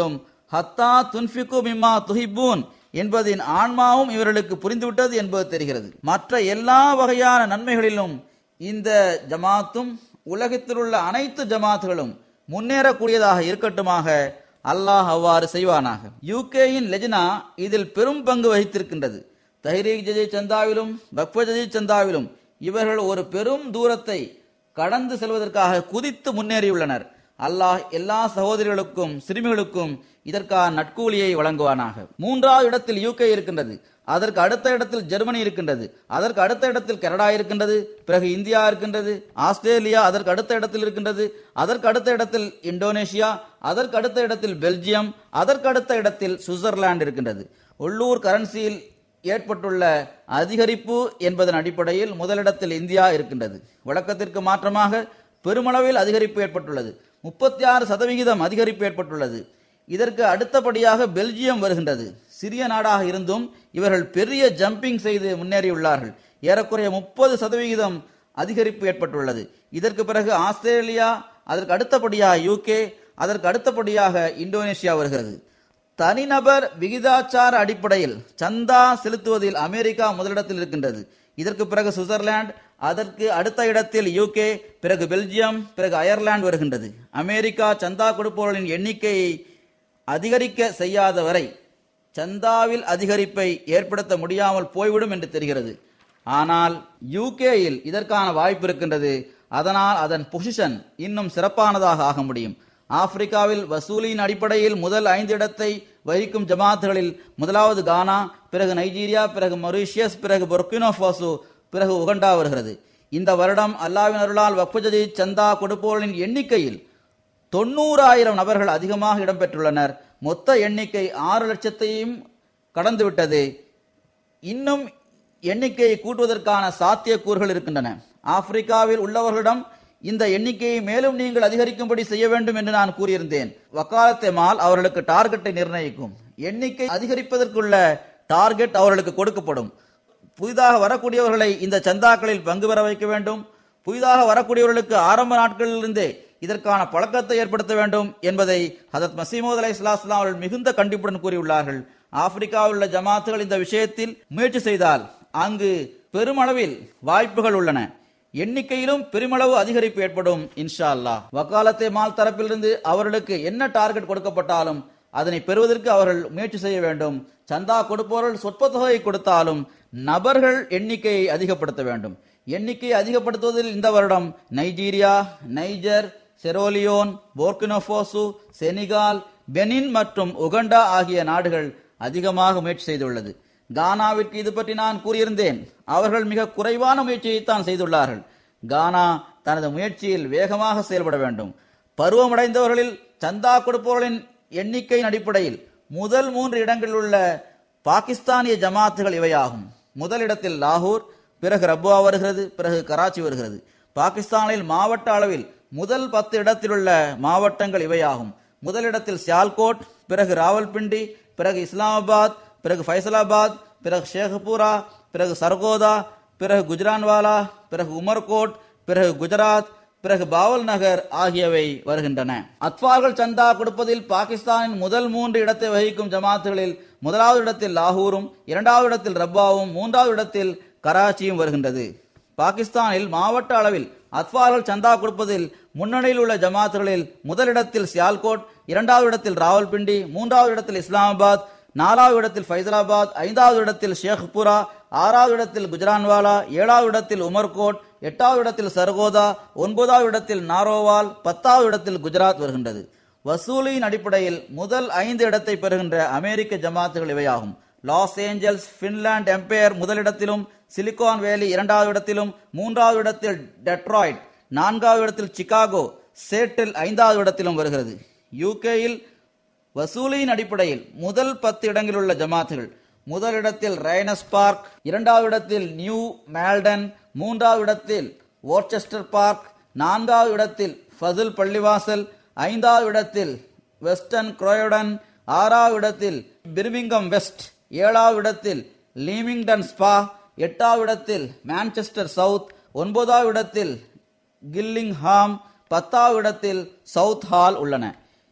ஹத்தா துன்ஃபிகு மிம்மா துஹிப்பூன் என்பதின் ஆன்மாவும் இவர்களுக்கு புரிந்துவிட்டது என்பது தெரிகிறது மற்ற எல்லா வகையான நன்மைகளிலும் இந்த ஜமாத்தும் உலகத்தில் உள்ள அனைத்து ஜமாத்துகளும் முன்னேறக்கூடியதாக இருக்கட்டுமாக அல்லாஹ் அவ்வாறு செய்வானாக யூகேயின் லெஜ்னா இதில் பெரும் பங்கு வகித்திருக்கின்றது தஹ்ரீக் ஜஜி சந்தாவிலும் பக்வ ஜஜி சந்தாவிலும் இவர்கள் ஒரு பெரும் தூரத்தை கடந்து செல்வதற்காக குதித்து முன்னேறியுள்ளனர் அல்லாஹ் எல்லா சகோதரிகளுக்கும் சிறுமிகளுக்கும் இதற்கான நட்கூலியை வழங்குவானாக மூன்றாவது இடத்தில் யூகே இருக்கின்றது அதற்கு அடுத்த இடத்தில் ஜெர்மனி இருக்கின்றது அதற்கு அடுத்த இடத்தில் கனடா இருக்கின்றது பிறகு இந்தியா இருக்கின்றது ஆஸ்திரேலியா அதற்கு அடுத்த இடத்தில் இருக்கின்றது அதற்கு அடுத்த இடத்தில் இந்தோனேஷியா அதற்கு அடுத்த இடத்தில் பெல்ஜியம் அதற்கு அடுத்த இடத்தில் சுவிட்சர்லாந்து இருக்கின்றது உள்ளூர் கரன்சியில் ஏற்பட்டுள்ள அதிகரிப்பு என்பதன் அடிப்படையில் முதலிடத்தில் இந்தியா இருக்கின்றது வழக்கத்திற்கு மாற்றமாக பெருமளவில் அதிகரிப்பு ஏற்பட்டுள்ளது முப்பத்தி ஆறு சதவிகிதம் அதிகரிப்பு ஏற்பட்டுள்ளது இதற்கு அடுத்தபடியாக பெல்ஜியம் வருகின்றது சிறிய நாடாக இருந்தும் இவர்கள் பெரிய ஜம்பிங் செய்து முன்னேறியுள்ளார்கள் ஏறக்குறைய முப்பது சதவிகிதம் அதிகரிப்பு ஏற்பட்டுள்ளது இதற்கு பிறகு ஆஸ்திரேலியா அதற்கு அடுத்தபடியாக யூகே அதற்கு அடுத்தபடியாக இந்தோனேஷியா வருகிறது தனிநபர் விகிதாச்சார அடிப்படையில் சந்தா செலுத்துவதில் அமெரிக்கா முதலிடத்தில் இருக்கின்றது இதற்கு பிறகு சுவிட்சர்லாந்து அதற்கு அடுத்த இடத்தில் யூகே பிறகு பெல்ஜியம் பிறகு அயர்லாந்து வருகின்றது அமெரிக்கா சந்தா கொடுப்பவர்களின் எண்ணிக்கையை அதிகரிக்க செய்யாத வரை சந்தாவில் அதிகரிப்பை ஏற்படுத்த முடியாமல் போய்விடும் என்று தெரிகிறது ஆனால் யூகேயில் இதற்கான வாய்ப்பு இருக்கின்றது அதனால் அதன் பொசிஷன் இன்னும் சிறப்பானதாக ஆக முடியும் ஆப்பிரிக்காவில் வசூலின் அடிப்படையில் முதல் ஐந்து இடத்தை வகிக்கும் ஜமாத்துகளில் முதலாவது கானா பிறகு நைஜீரியா பிறகு மொரீஷியஸ் பிறகு பொர்கினோ ஃபாசோ பிறகு உகண்டா வருகிறது இந்த வருடம் அல்லாவின் அருளால் வக்ஃபஜதி சந்தா கொடுப்பவர்களின் எண்ணிக்கையில் தொண்ணூறாயிரம் நபர்கள் அதிகமாக இடம்பெற்றுள்ளனர் மொத்த எண்ணிக்கை ஆறு லட்சத்தையும் கடந்துவிட்டது இன்னும் எண்ணிக்கையை கூட்டுவதற்கான சாத்தியக்கூறுகள் இருக்கின்றன ஆப்பிரிக்காவில் உள்ளவர்களிடம் இந்த எண்ணிக்கையை மேலும் நீங்கள் அதிகரிக்கும்படி செய்ய வேண்டும் என்று நான் கூறியிருந்தேன் வக்காலத்தை மால் அவர்களுக்கு டார்கெட்டை நிர்ணயிக்கும் எண்ணிக்கை அதிகரிப்பதற்குள்ள டார்கெட் அவர்களுக்கு கொடுக்கப்படும் புதிதாக வரக்கூடியவர்களை இந்த சந்தாக்களில் பங்கு பெற வைக்க வேண்டும் புதிதாக வரக்கூடியவர்களுக்கு ஆரம்ப நாட்களிலிருந்தே இதற்கான பழக்கத்தை ஏற்படுத்த வேண்டும் என்பதை ஹதத் மசீமோத் அலை இஸ்லாம் அவர்கள் மிகுந்த கண்டிப்புடன் கூறியுள்ளார்கள் ஆப்பிரிக்காவில் உள்ள ஜமாத்துகள் இந்த விஷயத்தில் முயற்சி செய்தால் அங்கு பெருமளவில் வாய்ப்புகள் உள்ளன எண்ணிக்கையிலும் பெருமளவு அதிகரிப்பு ஏற்படும் இன்ஷா அல்லாஹ் வக்காலத்தை மால் தரப்பிலிருந்து அவர்களுக்கு என்ன டார்கெட் கொடுக்கப்பட்டாலும் அதனை பெறுவதற்கு அவர்கள் முயற்சி செய்ய வேண்டும் சந்தா கொடுப்பவர்கள் சொற்ப தொகையை கொடுத்தாலும் நபர்கள் எண்ணிக்கையை அதிகப்படுத்த வேண்டும் எண்ணிக்கையை அதிகப்படுத்துவதில் இந்த வருடம் Nigeria Niger Sierra Leone Burkina Faso Senegal Benin மற்றும் உகண்டா ஆகிய நாடுகள் அதிகமாக முயற்சி செய்துள்ளது கானாவிற்கு இது பற்றி நான் கூறியிருந்தேன் அவர்கள் மிக குறைவான முயற்சியைத்தான் செய்துள்ளார்கள் கானா தனது முயற்சியில் வேகமாக செயல்பட வேண்டும் பருவமடைந்தவர்களில் சந்தா கொடுப்பவர்களின் எண்ணிக்கையின் அடிப்படையில் முதல் மூன்று இடங்களில் உள்ள பாகிஸ்தானிய ஜமாத்துகள் இவையாகும் முதலிடத்தில் லாகூர் பிறகு ரப்புவா வருகிறது பிறகு கராச்சி வருகிறது பாகிஸ்தானில் மாவட்ட அளவில் முதல் பத்து இடத்திலுள்ள மாவட்டங்கள் இவையாகும் முதலிடத்தில் சியால்கோட் பிறகு ராவல்பிண்டி பிறகு இஸ்லாமாபாத் பிறகு ஃபைசலாபாத் பிறகு ஷேக்பூரா பிறகு சர்கோதா பிறகு குஜ்ரான்வாலா பிறகு உமர்கோட் பிறகு குஜராத் பிறகு பாவல் நகர் ஆகியவை வருகின்றன அத்வார்கள் சந்தா கொடுப்பதில் பாகிஸ்தானின் முதல் மூன்று இடத்தை வகிக்கும் ஜமாத்துகளில் முதலாவது இடத்தில் லாகூரும் இரண்டாவது இடத்தில் ரப்பாவும் மூன்றாவது இடத்தில் கராச்சியும் வருகின்றது பாகிஸ்தானில் மாவட்ட அளவில் அத்வார்கள் சந்தா கொடுப்பதில் முன்னணியில் உள்ள ஜமாத்துகளில் முதலிடத்தில் சியால்கோட் இரண்டாவது இடத்தில் ராவல்பிண்டி மூன்றாவது இடத்தில் இஸ்லாமாபாத் நாலாவது இடத்தில் ஃபைசலாபாத் ஐந்தாவது இடத்தில் ஷேக்புரா ஆறாவது இடத்தில் குஜரான்வாலா ஏழாவது இடத்தில் உமர்கோட் எட்டாவது இடத்தில் சர்கோதா ஒன்பதாவது இடத்தில் நாரோவால் பத்தாவது இடத்தில் குஜராத் வருகின்றது வசூலியின் அடிப்படையில் முதல் ஐந்து இடத்தை பெறுகின்ற அமெரிக்க ஜமாத்துகள் இவையாகும் லாஸ் ஏஞ்சல்ஸ் பின்லாந்து எம்பையர் முதலிடத்திலும் சிலிகான் வேலி இரண்டாவது இடத்திலும் மூன்றாவது இடத்தில் டெட்ராய்ட் நான்காவது இடத்தில் சிகாகோ சேட்டில் ஐந்தாவது இடத்திலும் வருகிறது யூகேயில் வசூலியின் அடிப்படையில் முதல் பத்து இடங்களில் உள்ள ஜமாத்துகள் முதலிடத்தில் ரைனஸ் பார்க் இரண்டாவது இடத்தில் நியூ மேல்டன் மூன்றாவது இடத்தில் ஓர்ச்செஸ்டர் பார்க் நான்காவது இடத்தில் ஃபசில் பள்ளிவாசல் ஐந்தாவது இடத்தில் வெஸ்டர்ன் குரோயடன் ஆறாவது இடத்தில் பிர்மிங்கம் வெஸ்ட் ஏழாவது இடத்தில் லீமிங்டன் ஸ்பா எட்டாவது இடத்தில் மான்செஸ்டர் சவுத் ஒன்பதாவது இடத்தில் கில்லிங்ஹாம் பத்தாவது இடத்தில் சவுத் ஹால் உள்ளன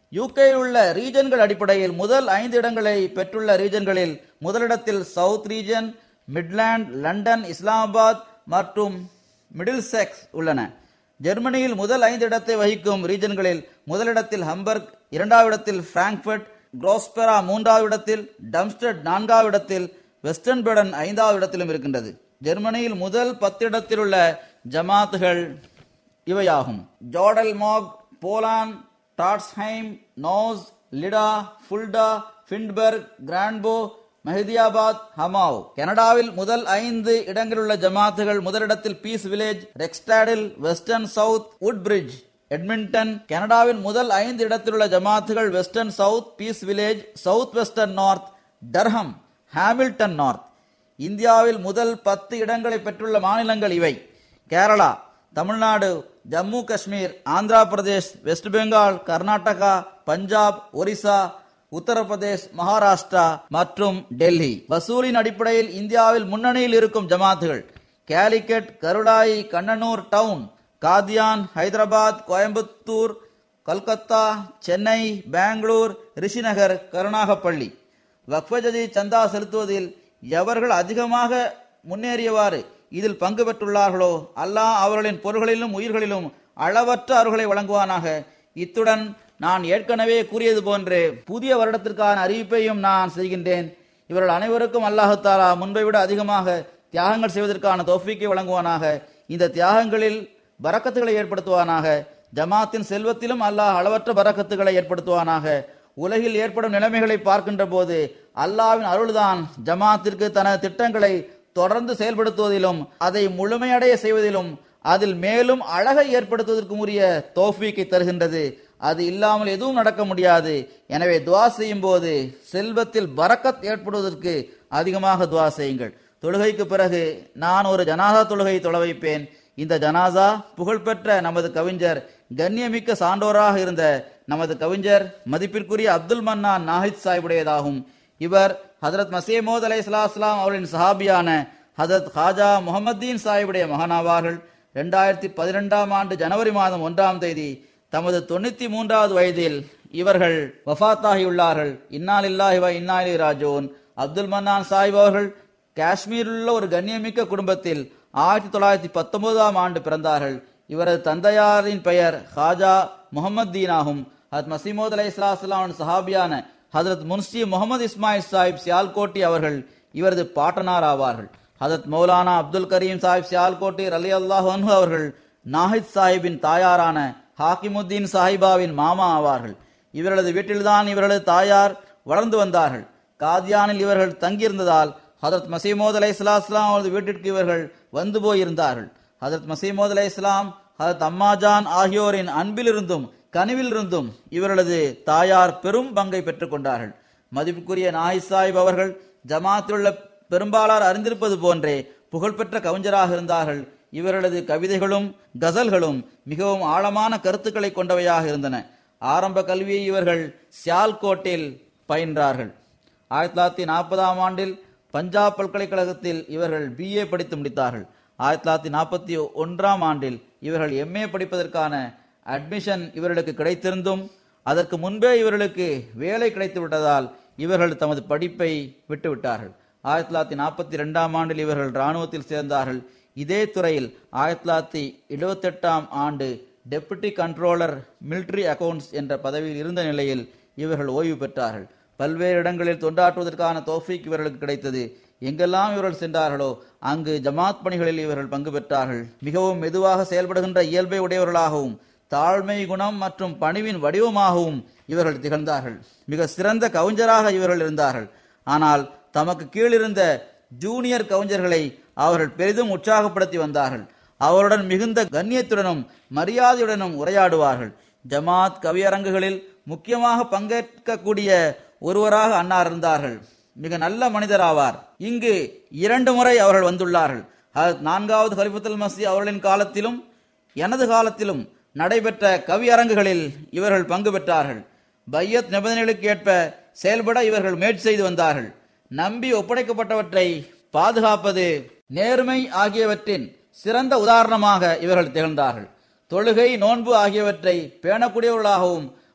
யூகேயில் உள்ள ரீஜன்கள் அடிப்படையில் முதல் ஐந்து இடங்களை பெற்றுள்ள ரீஜன்களில் முதலிடத்தில் South Region Midland London Islamabad மற்றும் மிடில் செக்ஸ் உள்ளன ஜெர்மனியில் முதல் ஐந்து இடத்தை வகிக்கும் ரீஜன்களில் முதலிடத்தில் ஹம்பர்க் இரண்டாவது இடத்தில் பிராங்க்பர்ட் குரோஸ்பெரா மூன்றாவது இடத்தில் டம்ஸ்டட் நான்காவது இடத்தில் வெஸ்டர்ன் பேடன் ஐந்தாவது இடத்திலும் இருக்கின்றது ஜெர்மனியில் முதல் பத்து இடத்தில் உள்ள ஜமாத்துகள் இவையாகும் ஜோடல் மாக் போலான் டாட்ஸ்ஹைம் நோஸ் லிடா ஃபுல்டா ஃபிண்ட்பர்க் கிராண்ட்போ மெஹதியாபாத் ஹமாவ் கனடாவில் முதல் ஐந்து இடங்களிலுள்ள ஜமாத்துகள் முதலிடத்தில் பீஸ் வில்லேஜ் ரெக்ஸ்டாடில் வெஸ்டர்ன் சவுத் உட்பிரிட்ஜ் எட்மிண்டன் கனடாவின் முதல் ஐந்து இடத்திலுள்ள ஜமாத்துகள் Western South Peace Village South Western North Durham Hamilton North இந்தியாவில் முதல் பத்து இடங்களை பெற்றுள்ள மாநிலங்கள் இவை கேரளா தமிழ்நாடு ஜம்மு காஷ்மீர் ஆந்திரா பிரதேஷ் வெஸ்ட் பெங்கால் கர்நாடகா பஞ்சாப் ஒரிசா உத்தரப்பிரதேஷ் மகாராஷ்டிரா மற்றும் டெல்லி வசூலின் அடிப்படையில் இந்தியாவில் முன்னணியில் இருக்கும் ஜமாத்துகள் கேலிக்கட் கருடாய் கண்ணனூர் டவுன் காதியான் ஹைதராபாத் கோயம்புத்தூர் கல்கத்தா சென்னை பெங்களூர் ரிஷிநகர் கருணாகப்பள்ளி வக்ஃபஜதி சந்தா செலுத்துவதில் எவர்கள் அதிகமாக முன்னேறியவாறு இதில் பங்கு பெற்றுள்ளார்களோ அல்லாஹ் அவர்களின் பொருள்களிலும் உயிர்களிலும் அளவற்ற அருள்களை வழங்குவானாக இத்துடன் நான் ஏற்கனவே கூறியது போன்று புதிய வருடத்திற்கான அறிவிப்பையும் நான் செய்கின்றேன் இவர்கள் அனைவருக்கும் அல்லாஹு தாலா முன்பை விட அதிகமாக தியாகங்கள் செய்வதற்கான தோஃபிக்கை வழங்குவானாக இந்த தியாகங்களில் பரக்கத்துகளை ஏற்படுத்துவானாக ஜமாத்தின் செல்வத்திலும் அல்லாஹ் அளவற்ற பரக்கத்துகளை ஏற்படுத்துவானாக உலகில் ஏற்படும் நிலைமைகளை பார்க்கின்ற போது அல்லாவின் அருள்தான் ஜமாத்திற்கு தனது திட்டங்களை தொடர்ந்து செயல்படுத்துவதிலும் அதை முழுமையடைய செய்வதிலும் அதில் மேலும் அழகை ஏற்படுத்துவதற்கும் உரிய தோஃபீக்கை தருகின்றது அது இல்லாமல் எதுவும் நடக்க முடியாது எனவே துவா செய்யும் போது செல்வத்தில் பரக்கத் ஏற்படுவதற்கு அதிகமாக துவா செய்யுங்கள் தொழுகைக்கு பிறகு நான் ஒரு ஜனாதா தொழுகையை தொலை வைப்பேன் இந்த ஜனாசா புகழ்பெற்ற நமது கவிஞர் கண்ணியமிக்க சான்றோராக இருந்த நமது கவிஞர் மதிப்பிற்குரிய அப்துல் மன்னான் நாஹித் சாஹிபுடையதாகும் இவர் ஹதரத் மசீமோத் அலை சலாஸ்லாம் அவர்களின் சஹாபியான ஹதரத் ஹாஜா முகமதீன் சாஹிபுடைய மகனாவார்கள் இரண்டாயிரத்தி பதிரெண்டாம் ஆண்டு ஜனவரி மாதம் ஒன்றாம் தேதி தமது தொண்ணூத்தி மூன்றாவது வயதில் இவர்கள் வஃத்தாகியுள்ளார்கள் இன்னாலில்லாஹி வ இன்னாலி ராஜோன் அப்துல் மன்னான் சாஹிப் அவர்கள் காஷ்மீரில் உள்ள ஒரு கண்ணியமிக்க குடும்பத்தில் ஆயிரத்தி தொள்ளாயிரத்தி பத்தொன்பதாம் ஆண்டு பிறந்தார்கள் இவரது தந்தையாரின் பெயர் ஹாஜா முகமது தீன் ஆகும் ஹத் மசீமோத் அலை இஸ்லாஸ்லாமின் சஹாபியான ஹதரத் முன்சி முகமது இஸ்மாயில் சாஹிப் சியால்கோட்டி அவர்கள் இவரது பாட்டனார் ஆவார்கள் ஹதரத் மௌலானா அப்துல் கரீம் சாஹிப் சியால்கோட்டி அலி அல்லாஹ் அன்ஹு அவர்கள் நாஹித் சாஹிப்பின் தாயாரான ஹாக்கிமுத்தீன் சாஹிபாவின் மாமா ஆவார்கள் இவர்களது வீட்டில்தான் இவர்களது தாயார் வளர்ந்து வந்தார்கள் காதியானில் இவர்கள் தங்கியிருந்ததால் ஹதரத் மசீமோத் அலை இஸ்லாம் அவரது வீட்டிற்கு இவர்கள் வந்து போயிருந்தார்கள் ஹதரத் மசீமோத் அலை இஸ்லாம் ஹதரத் அம்மாஜான் ஆகியோரின் அன்பிலிருந்தும் கனிவிலிருந்தும் இவர்களது தாயார் பெரும் பங்கை பெற்றுக் கொண்டார்கள் மதிப்புக்குரிய நாய் சாஹிப் அவர்கள் ஜமாத்தில் உள்ள பெரும்பாலார் அறிந்திருப்பது போன்றே புகழ்பெற்ற கவிஞராக இருந்தார்கள் இவர்களது கவிதைகளும் கசல்களும் மிகவும் ஆழமான கருத்துக்களை கொண்டவையாக இருந்தன ஆரம்ப கல்வியை இவர்கள் சியால்கோட்டில் பயின்றார்கள் ஆயிரத்தி தொள்ளாயிரத்தி நாற்பதாம் ஆண்டில் பஞ்சாப் பல்கலைக்கழகத்தில் இவர்கள் பிஏ படித்து முடித்தார்கள் ஆயிரத்தி தொள்ளாயிரத்தி நாற்பத்தி ஒன்றாம் ஆண்டில் இவர்கள் எம்ஏ படிப்பதற்கான அட்மிஷன் இவர்களுக்கு கிடைத்திருந்தும் அதற்கு முன்பே இவர்களுக்கு வேலை கிடைத்து விட்டதால் இவர்கள் தமது படிப்பை விட்டுவிட்டார்கள் ஆயிரத்தி தொள்ளாயிரத்தி நாற்பத்தி ரெண்டாம் ஆண்டில் இவர்கள் இராணுவத்தில் சேர்ந்தார்கள் இதே துறையில் ஆயிரத்தி தொள்ளாயிரத்தி எழுபத்தெட்டாம் ஆண்டு டெப்யூட்டி கண்ட்ரோலர் மிலிட்டரி அக்கவுண்ட்ஸ் என்ற பதவியில் இருந்த நிலையில் இவர்கள் ஓய்வு பெற்றார்கள் பல்வேறு இடங்களில் தொண்டாற்றுவதற்கான தோஃபிக் இவர்களுக்கு கிடைத்தது எங்கெல்லாம் இவர்கள் சென்றார்களோ அங்கு ஜமாத் பணிகளில் இவர்கள் பங்கு பெற்றார்கள் மிகவும் மெதுவாக செயல்படுகின்ற இயல்பை உடையவர்களாகவும் தாழ்மை குணம் மற்றும் பணிவின் வடிவமாகவும் இவர்கள் திகழ்ந்தார்கள் மிக சிறந்த கவிஞராக இவர்கள் இருந்தார்கள் ஆனால் தமக்கு கீழிருந்த ஜூனியர் கவிஞர்களை அவர்கள் பெரிதும் உற்சாகப்படுத்தி வந்தார்கள் அவருடன் மிகுந்த கண்ணியத்துடனும் மரியாதையுடனும் உரையாடுவார்கள் ஜமாத் கவியரங்குகளில் முக்கியமாக பங்கேற்கக்கூடிய ஒருவராக அன்னார் இருந்தார்கள் மிக நல்ல மனிதராவார் இங்கு இரண்டு முறை அவர்கள் வந்துள்ளார்கள் அது நான்காவது ஹலிஃபத்துல் மசி அவர்களின் காலத்திலும் எனது காலத்திலும் நடைபெற்ற கவியரங்குகளில் இவர்கள் பங்கு பெற்றார்கள் பையத் நிபந்தனைகளுக்கு ஏற்ப செயல்பட இவர்கள் முயற்சி செய்து வந்தார்கள் நம்பி ஒப்படைக்கப்பட்டவற்றை பாதுகாப்பது நேர்மை ஆகியவற்றின் சிறந்த உதாரணமாக இவர்கள் திகழ்ந்தார்கள் தொழுகை நோன்பு ஆகியவற்றை பேணக்கூடியவர்களாகவும்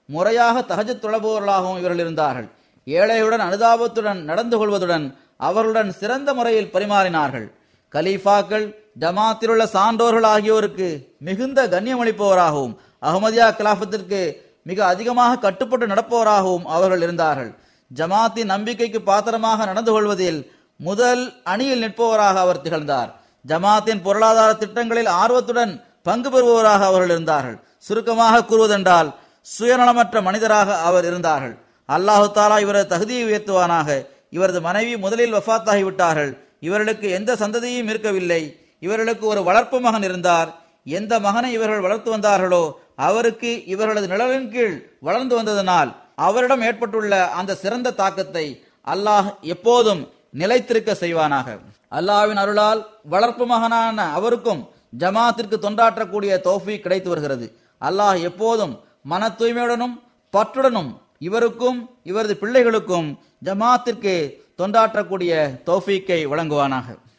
முறையாக தஹஜத் தொழபவர்களாகவும் இவர்கள் இருந்தார்கள் ஏழையுடன் அனுதாபத்துடன் நடந்து கொள்வதுடன் அவர்களுடன் சிறந்த முறையில் பரிமாறினார்கள் கலீஃபாக்கள் ஜமாத்திலுள்ள சான்றோர்கள் ஆகியோருக்கு மிகுந்த கண்ணியமளிப்பவராகவும் அகமதியா கிலாபத்திற்கு மிக அதிகமாக கட்டுப்பட்டு நடப்பவராகவும் அவர்கள் இருந்தார்கள் ஜமாத்தின் நம்பிக்கைக்கு பாத்திரமாக நடந்து கொள்வதில் முதல் அணியில் நிற்பவராக அவர் திகழ்ந்தார் ஜமாத்தின் பொருளாதார திட்டங்களில் ஆர்வத்துடன் பங்கு பெறுபவராக அவர்கள் இருந்தார்கள் சுருக்கமாக கூறுவதென்றால் சுயநலமற்ற மனிதராக அவர் இருந்தார்கள் அல்லாஹு தாலா இவரது தகுதியை உயர்த்துவானாக இவரது மனைவி முதலில் வஃத்தாகிவிட்டார்கள் இவர்களுக்கு எந்த சந்ததியும் இருக்கவில்லை இவர்களுக்கு ஒரு வளர்ப்பு மகன் இருந்தார் எந்த மகனை இவர்கள் வளர்த்து வந்தார்களோ அவருக்கு இவர்களது நிழலின் கீழ் வளர்ந்து வந்ததனால் அவரிடம் ஏற்பட்டுள்ள அந்த சிறந்த தாக்கத்தை அல்லாஹ் எப்போதும் நிலைத்திருக்க செய்வானாக அல்லாஹ்வின் அருளால் வளர்ப்பு மகனான அவருக்கும் ஜமாத்திற்கு தொண்டாற்றக்கூடிய தோஃபி கிடைத்து வருகிறது அல்லாஹ் எப்போதும் மன தூய்மையுடனும் பற்றுடனும் இவருக்கும் இவரது பிள்ளைகளுக்கும் ஜமாத்திற்கு தொண்டாற்றக்கூடிய தௌஃபீக்கை வழங்குவானாக